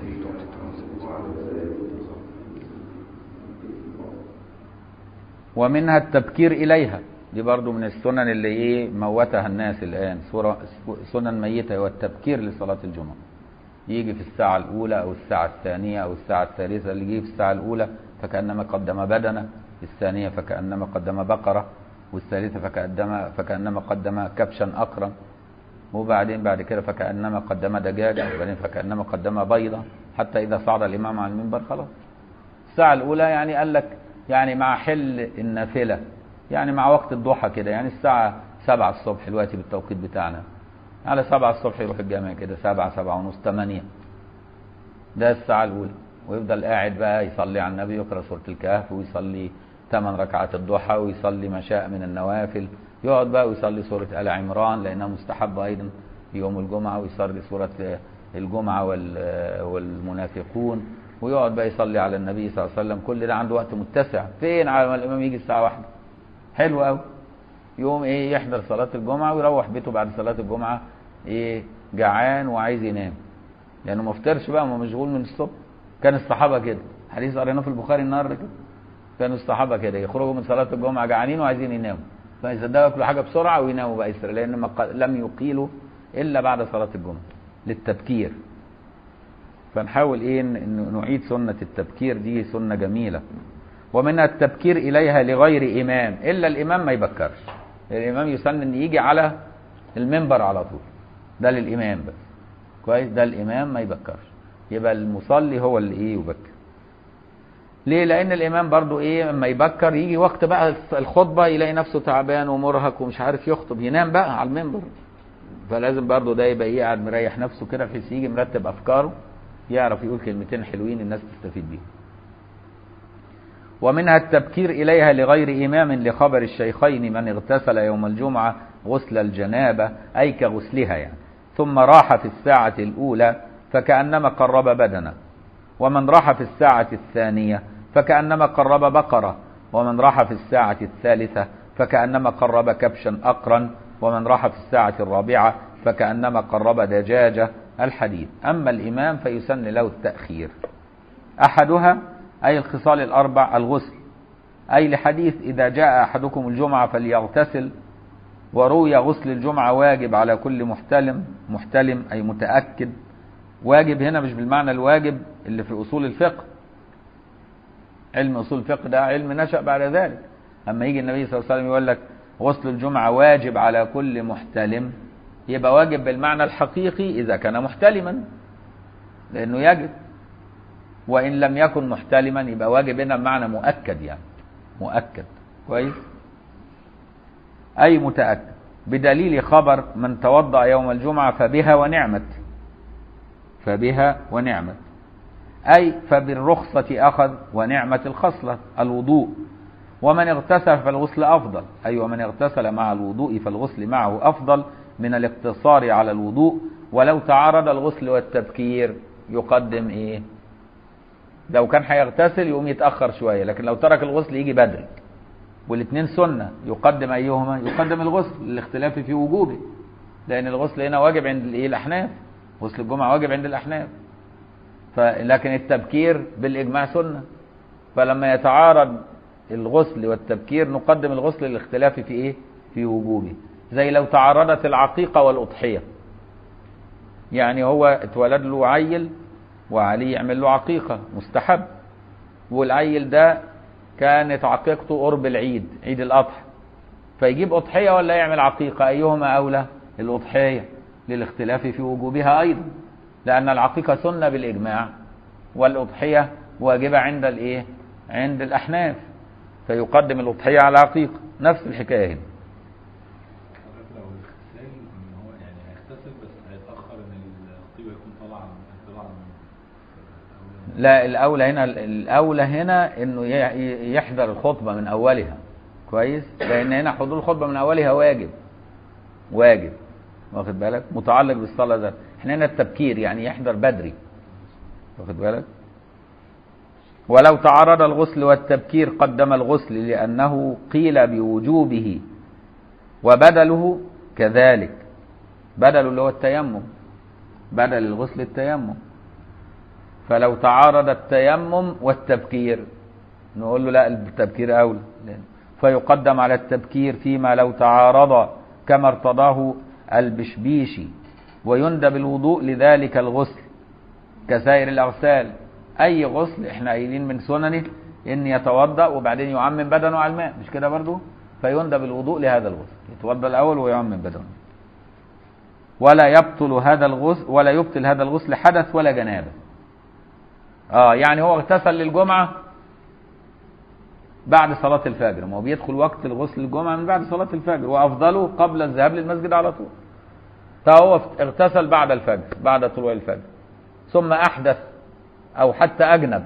ومنها التبكير إليها دي برضو من السنن اللي ايه موتها الناس الآن سورة سنن ميتة والتبكير لصلاة الجمعة يجي في الساعة الأولى أو الساعة الثانية أو الساعة الثالثة اللي يجي في الساعة الأولى فكأنما قدم بدنة الثانية فكأنما قدم بقرة والثالثة فكأنما, فكأنما قدم كبشا أقرا وبعدين بعد كده فكأنما قدم دجاجة وبعدين فكأنما قدم بيضة حتى إذا صعد الإمام على المنبر خلاص الساعة الأولى يعني قال لك يعني مع حل النافلة يعني مع وقت الضحى كده يعني الساعة سبعة الصبح دلوقتي بالتوقيت بتاعنا على سبعة الصبح يروح الجامع كده سبعة سبعة ونص تمانية ده الساعة الأولى ويفضل قاعد بقى يصلي على النبي يقرأ سورة الكهف ويصلي ثمان ركعات الضحى ويصلي ما شاء من النوافل يقعد بقى ويصلي سورة آل عمران لأنها مستحبة أيضا يوم الجمعة ويصلي سورة الجمعة وال- والمنافقون ويقعد بقى يصلي على النبي صلى الله عليه وسلم كل ده عنده وقت متسع فين على ما الإمام يجي الساعة واحدة حلو قوي يوم ايه يحضر صلاة الجمعة ويروح بيته بعد صلاة الجمعة ايه جعان وعايز ينام لانه ما فطرش بقى ما مشغول من الصبح كان الصحابة كده حديث قريناه في البخاري النهارده كده كانوا الصحابة كده يخرجوا من صلاة الجمعة جعانين وعايزين يناموا فيصدقوا ياكلوا حاجة بسرعة ويناموا بقى يسرى لان ما ق- لم يقيلوا الا بعد صلاة الجمعة للتبكير فنحاول ايه ن- ن- نعيد سنة التبكير دي سنة جميلة ومنها التبكير إليها لغير إمام إلا الإمام ما يبكرش الإمام يسن إن يجي على المنبر على طول ده للإمام بس كويس ده الإمام ما يبكرش يبقى المصلي هو اللي إيه يبكر ليه لأن الإمام برضو إيه لما يبكر يجي وقت بقى الخطبة يلاقي نفسه تعبان ومرهق ومش عارف يخطب ينام بقى على المنبر فلازم برضو ده يبقى إيه قاعد مريح نفسه كده بحيث يجي مرتب أفكاره يعرف يقول كلمتين حلوين الناس تستفيد بيهم ومنها التبكير إليها لغير إمام لخبر الشيخين من اغتسل يوم الجمعة غسل الجنابة أي كغسلها يعني ثم راح في الساعة الأولى فكأنما قرب بدنه ومن راح في الساعة الثانية فكأنما قرب بقرة ومن راح في الساعة الثالثة فكأنما قرب كبشا أقرا ومن راح في الساعة الرابعة فكأنما قرب دجاجة الحديث أما الإمام فيسن له التأخير أحدها أي الخصال الأربع الغسل أي لحديث إذا جاء أحدكم الجمعة فليغتسل وروي غسل الجمعة واجب على كل محتلم محتلم أي متأكد واجب هنا مش بالمعنى الواجب اللي في أصول الفقه علم أصول الفقه ده علم نشأ بعد ذلك أما يجي النبي صلى الله عليه وسلم يقول لك غسل الجمعة واجب على كل محتلم يبقى واجب بالمعنى الحقيقي إذا كان محتلما لأنه يجب وإن لم يكن محتلما يبقى واجب هنا بمعنى مؤكد يعني مؤكد كويس أي متأكد بدليل خبر من توضأ يوم الجمعة فبها ونعمت فبها ونعمت أي فبالرخصة أخذ ونعمة الخصلة الوضوء ومن اغتسل فالغسل أفضل أي ومن اغتسل مع الوضوء فالغسل معه أفضل من الاقتصار على الوضوء ولو تعارض الغسل والتبكير يقدم إيه لو كان هيغتسل يقوم يتأخر شوية لكن لو ترك الغسل يجي بدري والاثنين سنة يقدم أيهما يقدم الغسل الاختلاف في وجوبه لأن الغسل هنا واجب عند الإيه الأحناف غسل الجمعة واجب عند الأحناف لكن التبكير بالإجماع سنة فلما يتعارض الغسل والتبكير نقدم الغسل للاختلاف في إيه في وجوبه زي لو تعارضت العقيقة والأضحية يعني هو اتولد له عيل وعليه يعمل له عقيقة مستحب والعيل ده كانت عقيقته قرب العيد عيد الأضحى فيجيب أضحية ولا يعمل عقيقة أيهما أولى الأضحية للاختلاف في وجوبها أيضا لأن العقيقة سنة بالإجماع والأضحية واجبة عند الإيه؟ عند الأحناف فيقدم الأضحية على العقيقة نفس الحكاية هنا حضرتك لو الاغتسال ان هو يعني هيغتسل بس هيتاخر ان الطيبه يكون طالعه من طالعه من لا الأولى هنا الأولى هنا إنه ي- يحضر الخطبة من أولها كويس لأن هنا حضور الخطبة من أولها واجب واجب واخد بالك متعلق بالصلاة ذات احنا هنا التبكير يعني يحضر بدري واخد بالك ولو تعارض الغسل والتبكير قدم الغسل لأنه قيل بوجوبه وبدله كذلك بدله اللي هو التيمم بدل الغسل التيمم فلو تعارض التيمم والتبكير نقول له لا التبكير أولى فيقدم على التبكير فيما لو تعارض كما ارتضاه البشبيشي ويندب الوضوء لذلك الغسل كسائر الأغسال أي غسل احنا قايلين من سننه إن يتوضأ وبعدين يعمم بدنه على الماء مش كده برضو فيندب الوضوء لهذا الغسل يتوضأ الأول ويعمم بدنه ولا يبطل هذا الغسل ولا يبطل هذا الغسل حدث ولا جنابه اه يعني هو اغتسل للجمعة بعد صلاة الفجر ما هو بيدخل وقت الغسل الجمعة من بعد صلاة الفجر وأفضله قبل الذهاب للمسجد على طول فهو اغتسل بعد الفجر بعد طلوع الفجر ثم أحدث أو حتى أجنب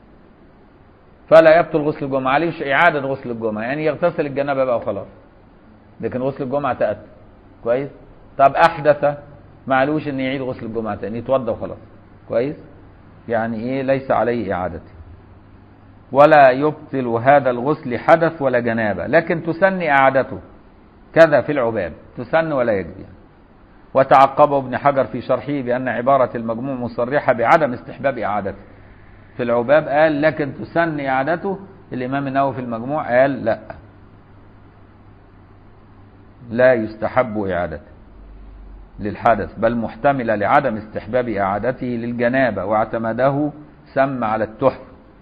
فلا يبطل غسل الجمعة عليهش إعادة غسل الجمعة يعني يغتسل الجنابة بقى وخلاص لكن غسل الجمعة تأتى كويس طب أحدث معلوش إن يعيد غسل الجمعة تاني يتوضى وخلاص كويس يعني إيه ليس عليه إعادته ولا يبطل هذا الغسل حدث ولا جنابة لكن تسن إعادته كذا في العباب تسن ولا يجب يعني. وتعقبه ابن حجر في شرحه بأن عبارة المجموع مصرحة بعدم استحباب إعادته في العباب قال لكن تسن إعادته الإمام النووي في المجموع قال لا لا يستحب إعادته للحدث بل محتملة لعدم استحباب إعادته للجنابة واعتمده سم على التحف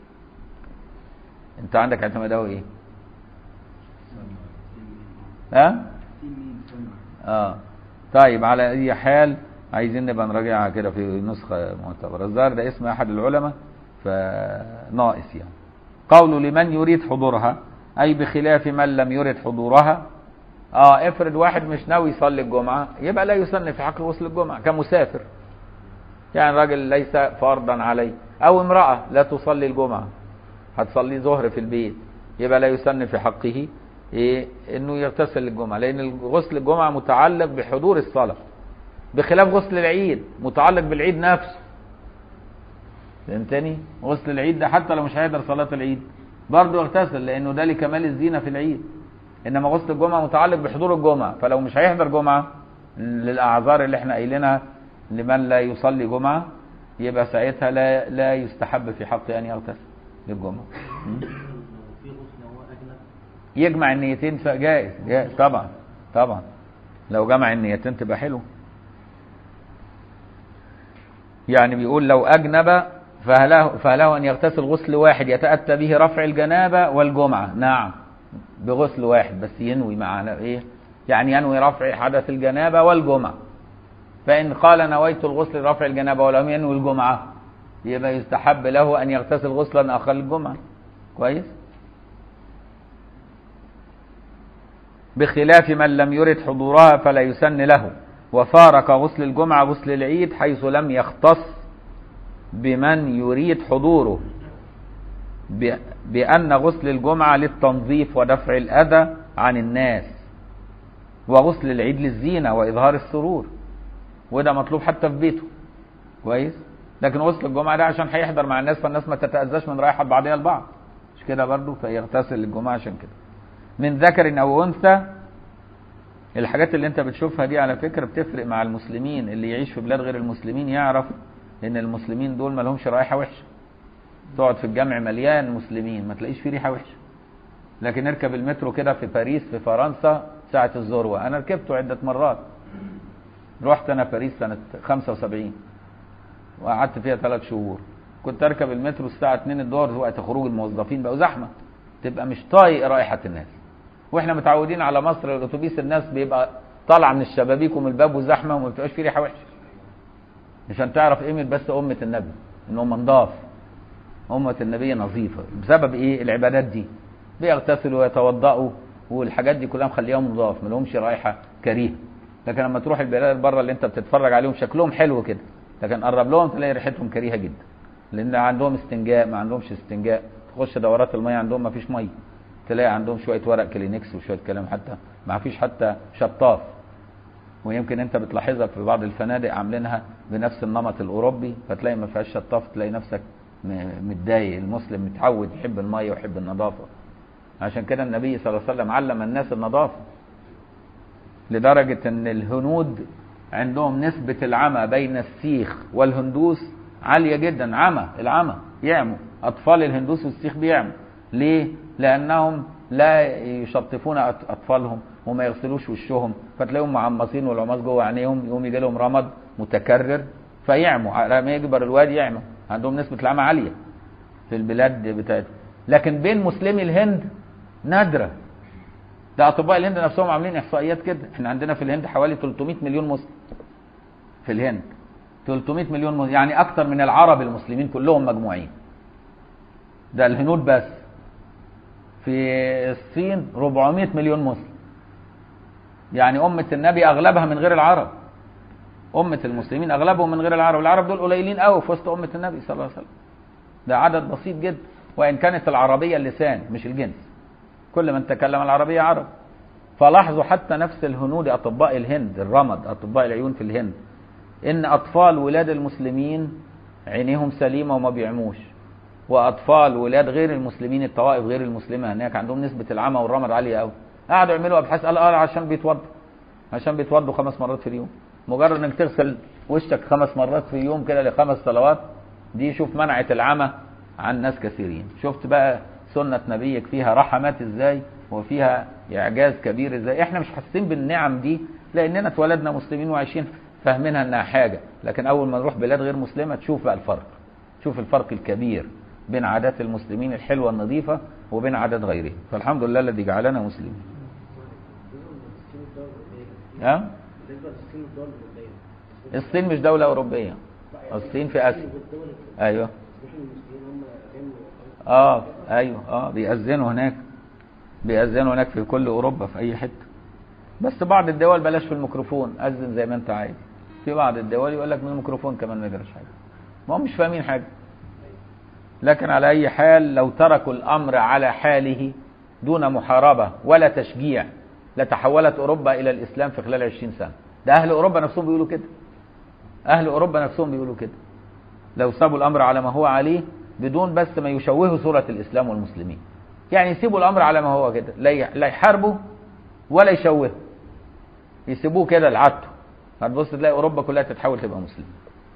انت عندك اعتماده ايه ها اه طيب على اي حال عايزين نبقى نراجعها كده في نسخة معتبرة الظاهر ده اسم احد العلماء فناقص يعني قول لمن يريد حضورها اي بخلاف من لم يرد حضورها اه افرض واحد مش ناوي يصلي الجمعة يبقى لا يسن في حق غسل الجمعة كمسافر يعني راجل ليس فرضا عليه او امرأة لا تصلي الجمعة هتصلي ظهر في البيت يبقى لا يسن في حقه ايه انه يغتسل للجمعة لان غسل الجمعة متعلق بحضور الصلاة بخلاف غسل العيد متعلق بالعيد نفسه فهمتني غسل العيد ده حتى لو مش هيقدر صلاة العيد برضه يغتسل لانه ده لكمال الزينة في العيد انما غسل الجمعة متعلق بحضور الجمعة فلو مش هيحضر جمعة للاعذار اللي احنا قايلينها لمن لا يصلي جمعة يبقى ساعتها لا لا يستحب في حقه ان يغتسل للجمعة م? في غسل هو أجنب يجمع النيتين جائز جائز طبعا طبعا لو جمع النيتين تبقى حلو يعني بيقول لو أجنب فله, فله أن يغتسل غسل واحد يتأتى به رفع الجنابة والجمعة نعم بغسل واحد بس ينوي مع إيه يعني ينوي رفع حدث الجنابة والجمعة فإن قال نويت الغسل رفع الجنابة ولم ينوي الجمعة يبقى يستحب له أن يغتسل غسلا آخر للجمعة كويس بخلاف من لم يرد حضورها فلا يسن له وفارق غسل الجمعة غسل العيد حيث لم يختص بمن يريد حضوره ب- بأن غسل الجمعة للتنظيف ودفع الأذى عن الناس وغسل العيد للزينة وإظهار السرور وده مطلوب حتى في بيته كويس لكن غسل الجمعة ده عشان هيحضر مع الناس فالناس ما تتأذاش من رايحة بعضها البعض مش كده برضه فيغتسل الجمعة عشان كده من ذكر أو أنثى الحاجات اللي انت بتشوفها دي على فكرة بتفرق مع المسلمين اللي يعيش في بلاد غير المسلمين يعرف ان المسلمين دول ما لهمش رائحة وحشة تقعد في الجامع مليان مسلمين ما تلاقيش فيه ريحة وحشة لكن اركب المترو كده في باريس في فرنسا ساعة الذروة انا ركبته عدة مرات رحت انا باريس سنة 75 وقعدت فيها ثلاث شهور كنت اركب المترو الساعة 2 الظهر وقت خروج الموظفين بقوا زحمة تبقى مش طايق رائحة الناس واحنا متعودين على مصر الاتوبيس الناس بيبقى طالعه من الشبابيك ومن الباب وزحمه وما بتبقاش فيه ريحه وحشه عشان تعرف قيمه بس امه النبي ان هم نضاف امه النبي نظيفه بسبب ايه العبادات دي بيغتسلوا ويتوضأوا والحاجات دي كلها مخليهم نضاف ما لهمش رائحه كريهه لكن لما تروح البلاد بره اللي انت بتتفرج عليهم شكلهم حلو كده لكن قرب لهم تلاقي ريحتهم كريهه جدا لان عندهم استنجاء ما عندهمش استنجاء تخش دورات الميه عندهم ما فيش ميه تلاقي عندهم شويه ورق كلينكس وشويه كلام حتى ما فيش حتى شطاف ويمكن انت بتلاحظها في بعض الفنادق عاملينها بنفس النمط الاوروبي فتلاقي ما فيهاش شطاف تلاقي نفسك م- متضايق المسلم متعود يحب الميه ويحب النظافه عشان كده النبي صلى الله عليه وسلم علم الناس النظافه لدرجه ان الهنود عندهم نسبه العمى بين السيخ والهندوس عاليه جدا عمى العمى يعموا اطفال الهندوس والسيخ بيعموا ليه لانهم لا يشطفون أط- اطفالهم وما يغسلوش وشهم فتلاقيهم معمصين والعماص جوه عينيهم يقوم يجي لهم رمد متكرر فيعموا على ما يكبر الواد يعمى عندهم نسبه العمى عاليه في البلاد بتاعتهم لكن بين مسلمي الهند نادره ده اطباء الهند نفسهم عاملين احصائيات كده احنا عندنا في الهند حوالي 300 مليون مسلم في الهند 300 مليون مسلم يعني اكتر من العرب المسلمين كلهم مجموعين ده الهنود بس في الصين 400 مليون مسلم يعني أمة النبي أغلبها من غير العرب أمة المسلمين أغلبهم من غير العرب العرب دول قليلين قوي في وسط أمة النبي صلى الله عليه وسلم ده عدد بسيط جدا وإن كانت العربية اللسان مش الجنس كل من تكلم العربية عرب فلاحظوا حتى نفس الهنود أطباء الهند الرمد أطباء العيون في الهند إن أطفال ولاد المسلمين عينيهم سليمة وما بيعموش وأطفال ولاد غير المسلمين الطوائف غير المسلمة هناك عندهم نسبة العمى والرمد عالية قوي قعدوا يعملوا أبحاث قال اه عشان بيتوضوا عشان بيتوضوا خمس مرات في اليوم مجرد انك تغسل وشك خمس مرات في اليوم كده لخمس صلوات دي شوف منعت العمى عن ناس كثيرين شفت بقى سنة نبيك فيها رحمات ازاي وفيها اعجاز كبير ازاي احنا مش حاسين بالنعم دي لاننا اتولدنا مسلمين وعايشين فاهمينها انها حاجة لكن اول ما نروح بلاد غير مسلمة تشوف بقى الفرق تشوف الفرق الكبير بين عادات المسلمين الحلوة النظيفة وبين عادات غيرهم فالحمد لله الذي جعلنا مسلمين ها؟ بالنسبه للصين والدول الاوروبيه الصين مش دولة أوروبية الصين في آسيا والدول أيوه مش المسلمين هم جايين اه ايوه اه بيأذنوا هناك بيأذنوا هناك في كل اوروبا في اي حته بس بعض الدول بلاش في الميكروفون اذن زي ما انت عايز في بعض الدول يقول لك من الميكروفون كمان ما يجراش حاجه ما هم مش فاهمين حاجه لكن على اي حال لو تركوا الامر على حاله دون محاربه ولا تشجيع لتحولت اوروبا الى الاسلام في خلال 20 سنه ده اهل اوروبا نفسهم بيقولوا كده اهل اوروبا نفسهم بيقولوا كده لو سابوا الامر على ما هو عليه بدون بس ما يشوهوا صوره الاسلام والمسلمين يعني يسيبوا الامر على ما هو كده لا ي- لا يحاربوا ولا يشوهوا يسيبوه كده لعادته هتبص تلاقي اوروبا كلها تتحول تبقى مسلمه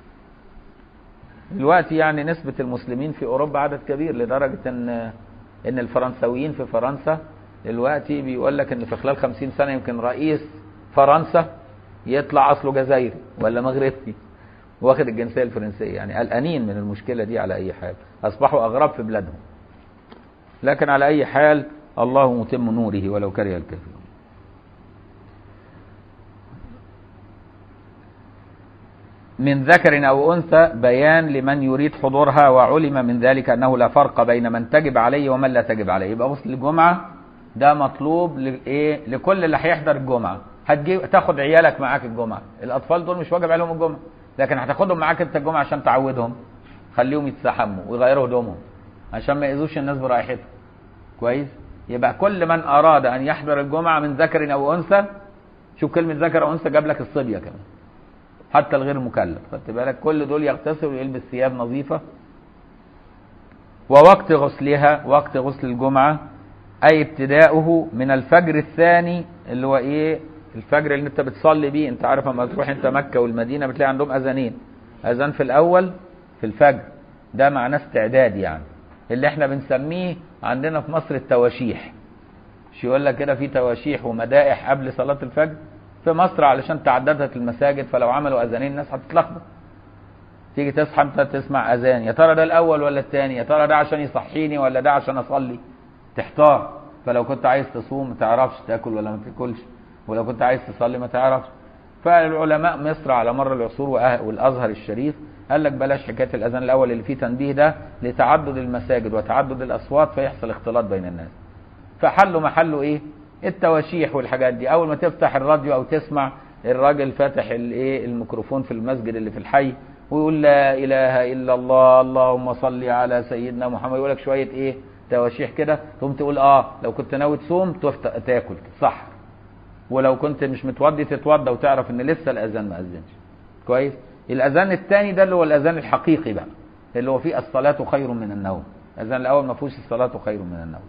دلوقتي يعني نسبة المسلمين في أوروبا عدد كبير لدرجة إن إن الفرنساويين في فرنسا دلوقتي بيقول لك إن في خلال 50 سنة يمكن رئيس فرنسا يطلع أصله جزائري ولا مغربي واخد الجنسية الفرنسية يعني قلقانين من المشكلة دي على أي حال أصبحوا أغراب في بلادهم لكن على أي حال الله متم نوره ولو كره الكافرون من ذكر أو أنثى بيان لمن يريد حضورها وعلم من ذلك أنه لا فرق بين من تجب عليه ومن لا تجب عليه يبقى بص الجمعة ده مطلوب لإيه لكل اللي هيحضر الجمعة هتجيب تاخد عيالك معاك الجمعة الأطفال دول مش واجب عليهم الجمعة لكن هتاخدهم معاك أنت الجمعة عشان تعودهم خليهم يتسحموا ويغيروا هدومهم عشان ما يأذوش الناس برائحتهم كويس يبقى كل من أراد أن يحضر الجمعة من ذكر أو أنثى شوف كلمة ذكر أو أنثى جاب لك الصبية كمان حتى الغير مكلف خدت بالك كل دول يغتسل ويلبس ثياب نظيفة ووقت غسلها وقت غسل الجمعة أي ابتداؤه من الفجر الثاني اللي هو إيه الفجر اللي أنت بتصلي بيه أنت عارف لما تروح أنت مكة والمدينة بتلاقي عندهم أذانين أذان في الأول في الفجر ده معناه استعداد يعني اللي احنا بنسميه عندنا في مصر التواشيح مش يقول لك كده في تواشيح ومدائح قبل صلاة الفجر في مصر علشان تعددت المساجد فلو عملوا اذانين الناس هتتلخبط تيجي تصحى انت تسمع اذان يا ترى ده الاول ولا الثاني يا ترى ده عشان يصحيني ولا ده عشان اصلي تحتار فلو كنت عايز تصوم ما تعرفش تاكل ولا ما تاكلش ولو كنت عايز تصلي ما تعرفش فالعلماء مصر على مر العصور وأه- والازهر الشريف قال لك بلاش حكايه الاذان الاول اللي فيه تنبيه ده لتعدد المساجد وتعدد الاصوات فيحصل اختلاط بين الناس فحله محله ايه التواشيح والحاجات دي اول ما تفتح الراديو او تسمع الراجل فاتح الايه الميكروفون في المسجد اللي في الحي ويقول لا اله الا الله اللهم صل على سيدنا محمد يقول لك شويه ايه تواشيح كده تقوم تقول اه لو كنت ناوي تصوم تفت- تاكل صح ولو كنت مش متوضي تتوضى وتعرف ان لسه الاذان ما اذنش كويس الاذان الثاني ده اللي هو الاذان الحقيقي بقى اللي هو فيه الصلاه خير من النوم الاذان الاول ما فيهوش الصلاه خير من النوم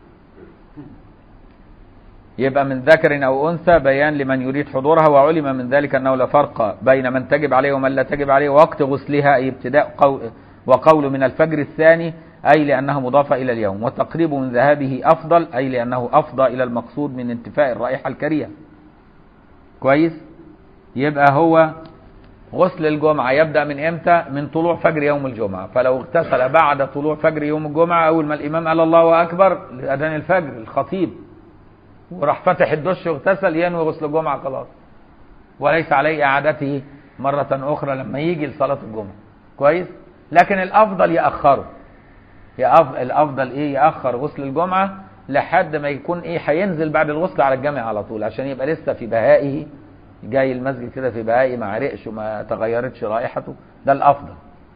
يبقى من ذكر او انثى بيان لمن يريد حضورها وعلم من ذلك انه لا فرق بين من تجب عليه ومن لا تجب عليه وقت غسلها اي ابتداء قول وقول من الفجر الثاني اي لانها مضافه الى اليوم وتقريب من ذهابه افضل اي لانه افضى الى المقصود من انتفاء الرائحه الكريهه كويس يبقى هو غسل الجمعة يبدأ من امتى؟ من طلوع فجر يوم الجمعة، فلو اغتسل بعد طلوع فجر يوم الجمعة أول ما الإمام قال الله أكبر لأذان الفجر الخطيب وراح فتح الدش واغتسل ينوي غسل الجمعة خلاص. وليس عليه إعادته مرة أخرى لما يجي لصلاة الجمعة. كويس؟ لكن الأفضل يأخره. يأف- الأفضل إيه؟ يأخر غسل الجمعة لحد ما يكون إيه؟ هينزل بعد الغسل على الجامع على طول عشان يبقى لسه في بهائه جاي المسجد كده في بهائي ما عرقش وما تغيرتش رائحته ده الافضل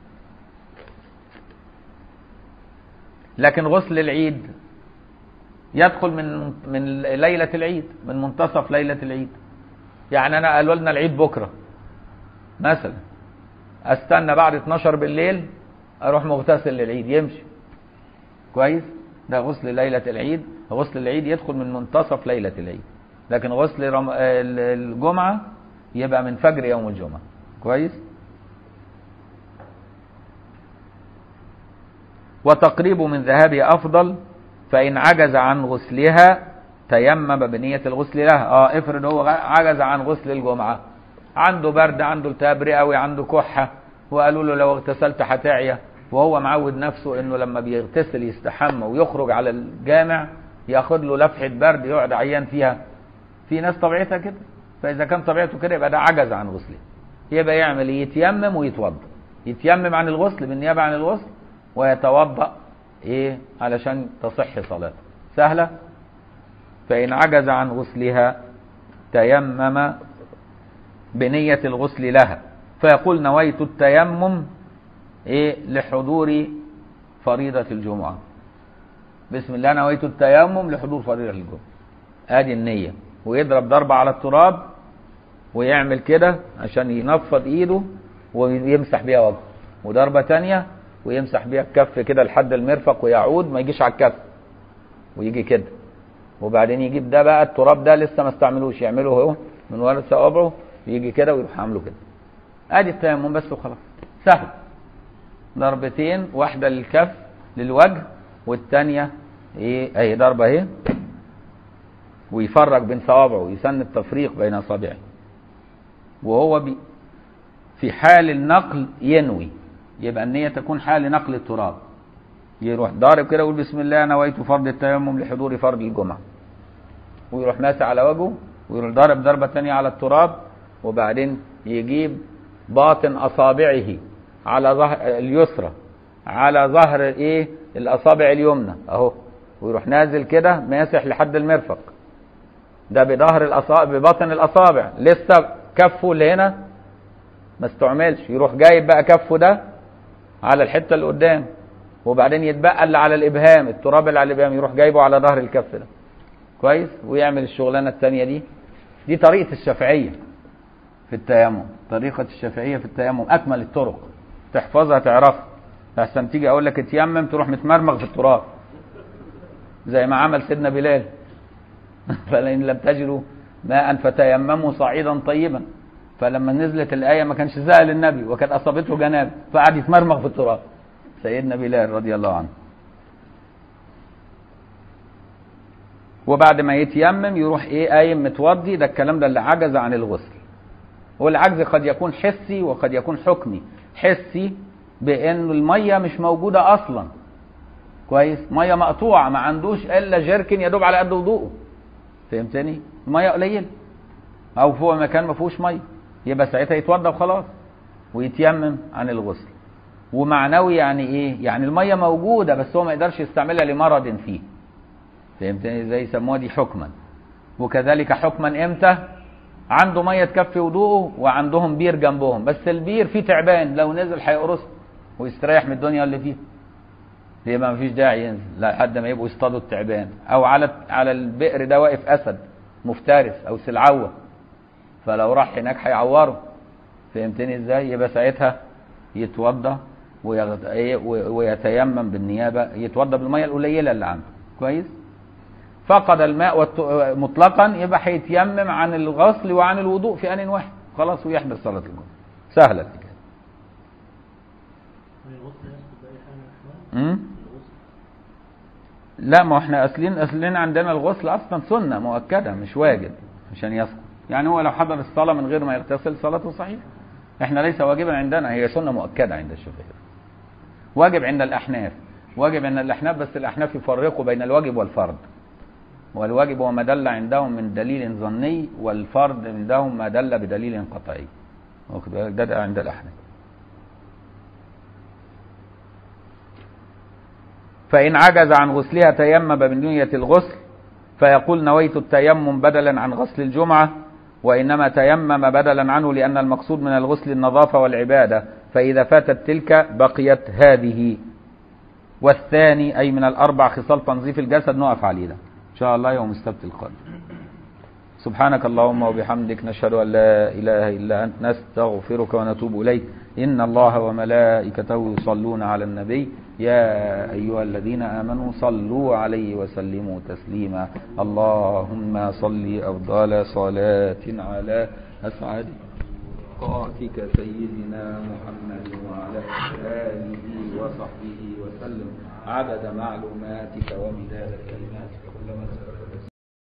لكن غسل العيد يدخل من من ليله العيد من منتصف ليله العيد يعني انا قالوا لنا العيد بكره مثلا استنى بعد 12 بالليل اروح مغتسل للعيد يمشي كويس ده غسل ليله العيد غسل العيد يدخل من منتصف ليله العيد لكن غسل رم... ال- الجمعة يبقى من فجر يوم الجمعة كويس وتقريب من ذهابه أفضل فإن عجز عن غسلها تيمم بنية الغسل لها اه افرض هو غ- عجز عن غسل الجمعة عنده برد عنده التهاب رئوي عنده كحة وقالوا له لو اغتسلت هتعيا وهو معود نفسه انه لما بيغتسل يستحمى ويخرج على الجامع ياخد له لفحة برد يقعد عيان فيها في ناس طبيعتها كده فاذا كان طبيعته كده يبقى ده عجز عن غسله يبقى يعمل ايه يتيمم ويتوضا يتيمم عن الغسل بالنيابه عن الغسل ويتوضا ايه علشان تصح صلاته سهله فان عجز عن غسلها تيمم بنيه الغسل لها فيقول نويت التيمم ايه لحضور فريضه الجمعه بسم الله نويت التيمم لحضور فريضه الجمعه ادي النية ويضرب ضربة على التراب ويعمل كده عشان ينفض ايده ويمسح بيها وجهه وضربة تانية ويمسح بيها الكف كده لحد المرفق ويعود ما يجيش على الكف ويجي كده وبعدين يجيب ده بقى التراب ده لسه ما استعملوش يعمله اهو من ورا صوابعه يجي كده ويروح عامله كده ادي التيمم بس وخلاص سهل ضربتين واحدة للكف للوجه والتانية ايه اهي ضربة اهي ويفرق بين صوابعه يسن التفريق بين اصابعه وهو بي في حال النقل ينوي يبقى النية تكون حال نقل التراب يروح ضارب كده يقول بسم الله نويت فرض التيمم لحضور فرض الجمعة ويروح ماسح على وجهه ويروح ضارب ضربة تانية على التراب وبعدين يجيب باطن أصابعه على ظهر اليسرى على ظهر ايه الأصابع اليمنى أهو ويروح نازل كده ماسح لحد المرفق ده بظهر الأصابع ببطن الأصابع لسه كفه اللي هنا ما استعملش يروح جايب بقى كفه ده على الحتة اللي قدام وبعدين يتبقى اللي على الإبهام التراب اللي على الإبهام يروح جايبه على ظهر الكف ده كويس ويعمل الشغلانة التانية دي دي طريقة الشافعية في التيمم طريقة الشافعية في التيمم أكمل الطرق تحفظها تعرفها أحسن تيجي أقول لك اتيمم تروح متمرمغ في التراب زي ما عمل سيدنا بلال فلئن لم تجدوا ماء فتيمموا صعيدا طيبا فلما نزلت الآية ما كانش سأل النبي وكانت أصابته جناب فقعد يتمرمغ في التراب سيدنا بلال رضي الله عنه وبعد ما يتيمم يروح ايه قايم متوضي ده الكلام ده اللي عجز عن الغسل والعجز قد يكون حسي وقد يكون حكمي حسي بان الميه مش موجوده اصلا كويس ميه مقطوعه ما عندوش الا جيركن يدوب على قد وضوءه فهمتني الميه قليله او فوق مكان ما فيهوش ميه يبقى ساعتها يتوضى وخلاص ويتيمم عن الغسل ومعنوي يعني ايه يعني الميه موجوده بس هو ما يقدرش يستعملها لمرض فيه فهمتني ازاي يسموها دي حكما وكذلك حكما امتى عنده ميه تكفي وضوءه وعندهم بير جنبهم بس البير فيه تعبان لو نزل هيقرص ويستريح من الدنيا اللي فيه يبقى ما فيش داعي ينزل لحد ما يبقوا يصطادوا التعبان او على على البئر ده واقف اسد مفترس او سلعوه فلو راح هناك هيعوره فهمتني ازاي يبقى ساعتها يتوضا ويغد... إيه و- ويتيمم بالنيابه يتوضا بالميه القليله اللي عنده كويس فقد الماء والت... مطلقا يبقى هيتيمم عن الغسل وعن الوضوء في ان واحد خلاص ويحضر صلاه الجمعه سهله الحكايه الغسل يسقط بأي حال من الأحوال أمم؟ الغسل لا ما احنا اصلين اصلين عندنا الغسل اصلا سنه مؤكده مش واجب عشان يسقط يعني هو لو حضر الصلاه من غير ما يغتسل صلاته صحيحه احنا ليس واجبا عندنا هي سنه مؤكده عند الشافعيه واجب عند الاحناف واجب عند الاحناف بس الاحناف يفرقوا بين الواجب والفرض والواجب هو ما دل عندهم من دليل ظني والفرض عندهم ما دل بدليل قطعي واخد بالك؟ ده, ده عند الاحناف فإن عجز عن غسلها تيمم بنية الغسل فيقول نويت التيمم بدلا عن غسل الجمعة وإنما تيمم بدلا عنه لأن المقصود من الغسل النظافة والعبادة فإذا فاتت تلك بقيت هذه والثاني أي من الأربع خصال تنظيف الجسد نقف عليه ده إن شاء الله يوم السبت القادم سبحانك اللهم وبحمدك نشهد أن لا إله إلا أنت نستغفرك ونتوب إليك إن الله وملائكته يصلون على النبي يا أيها الذين آمنوا صلوا عليه وسلموا تسليما اللهم صل أفضل صلاة على أسعد خاتك سيدنا محمد وعلى آله وصحبه وسلم عدد معلوماتك ومداد كلماتك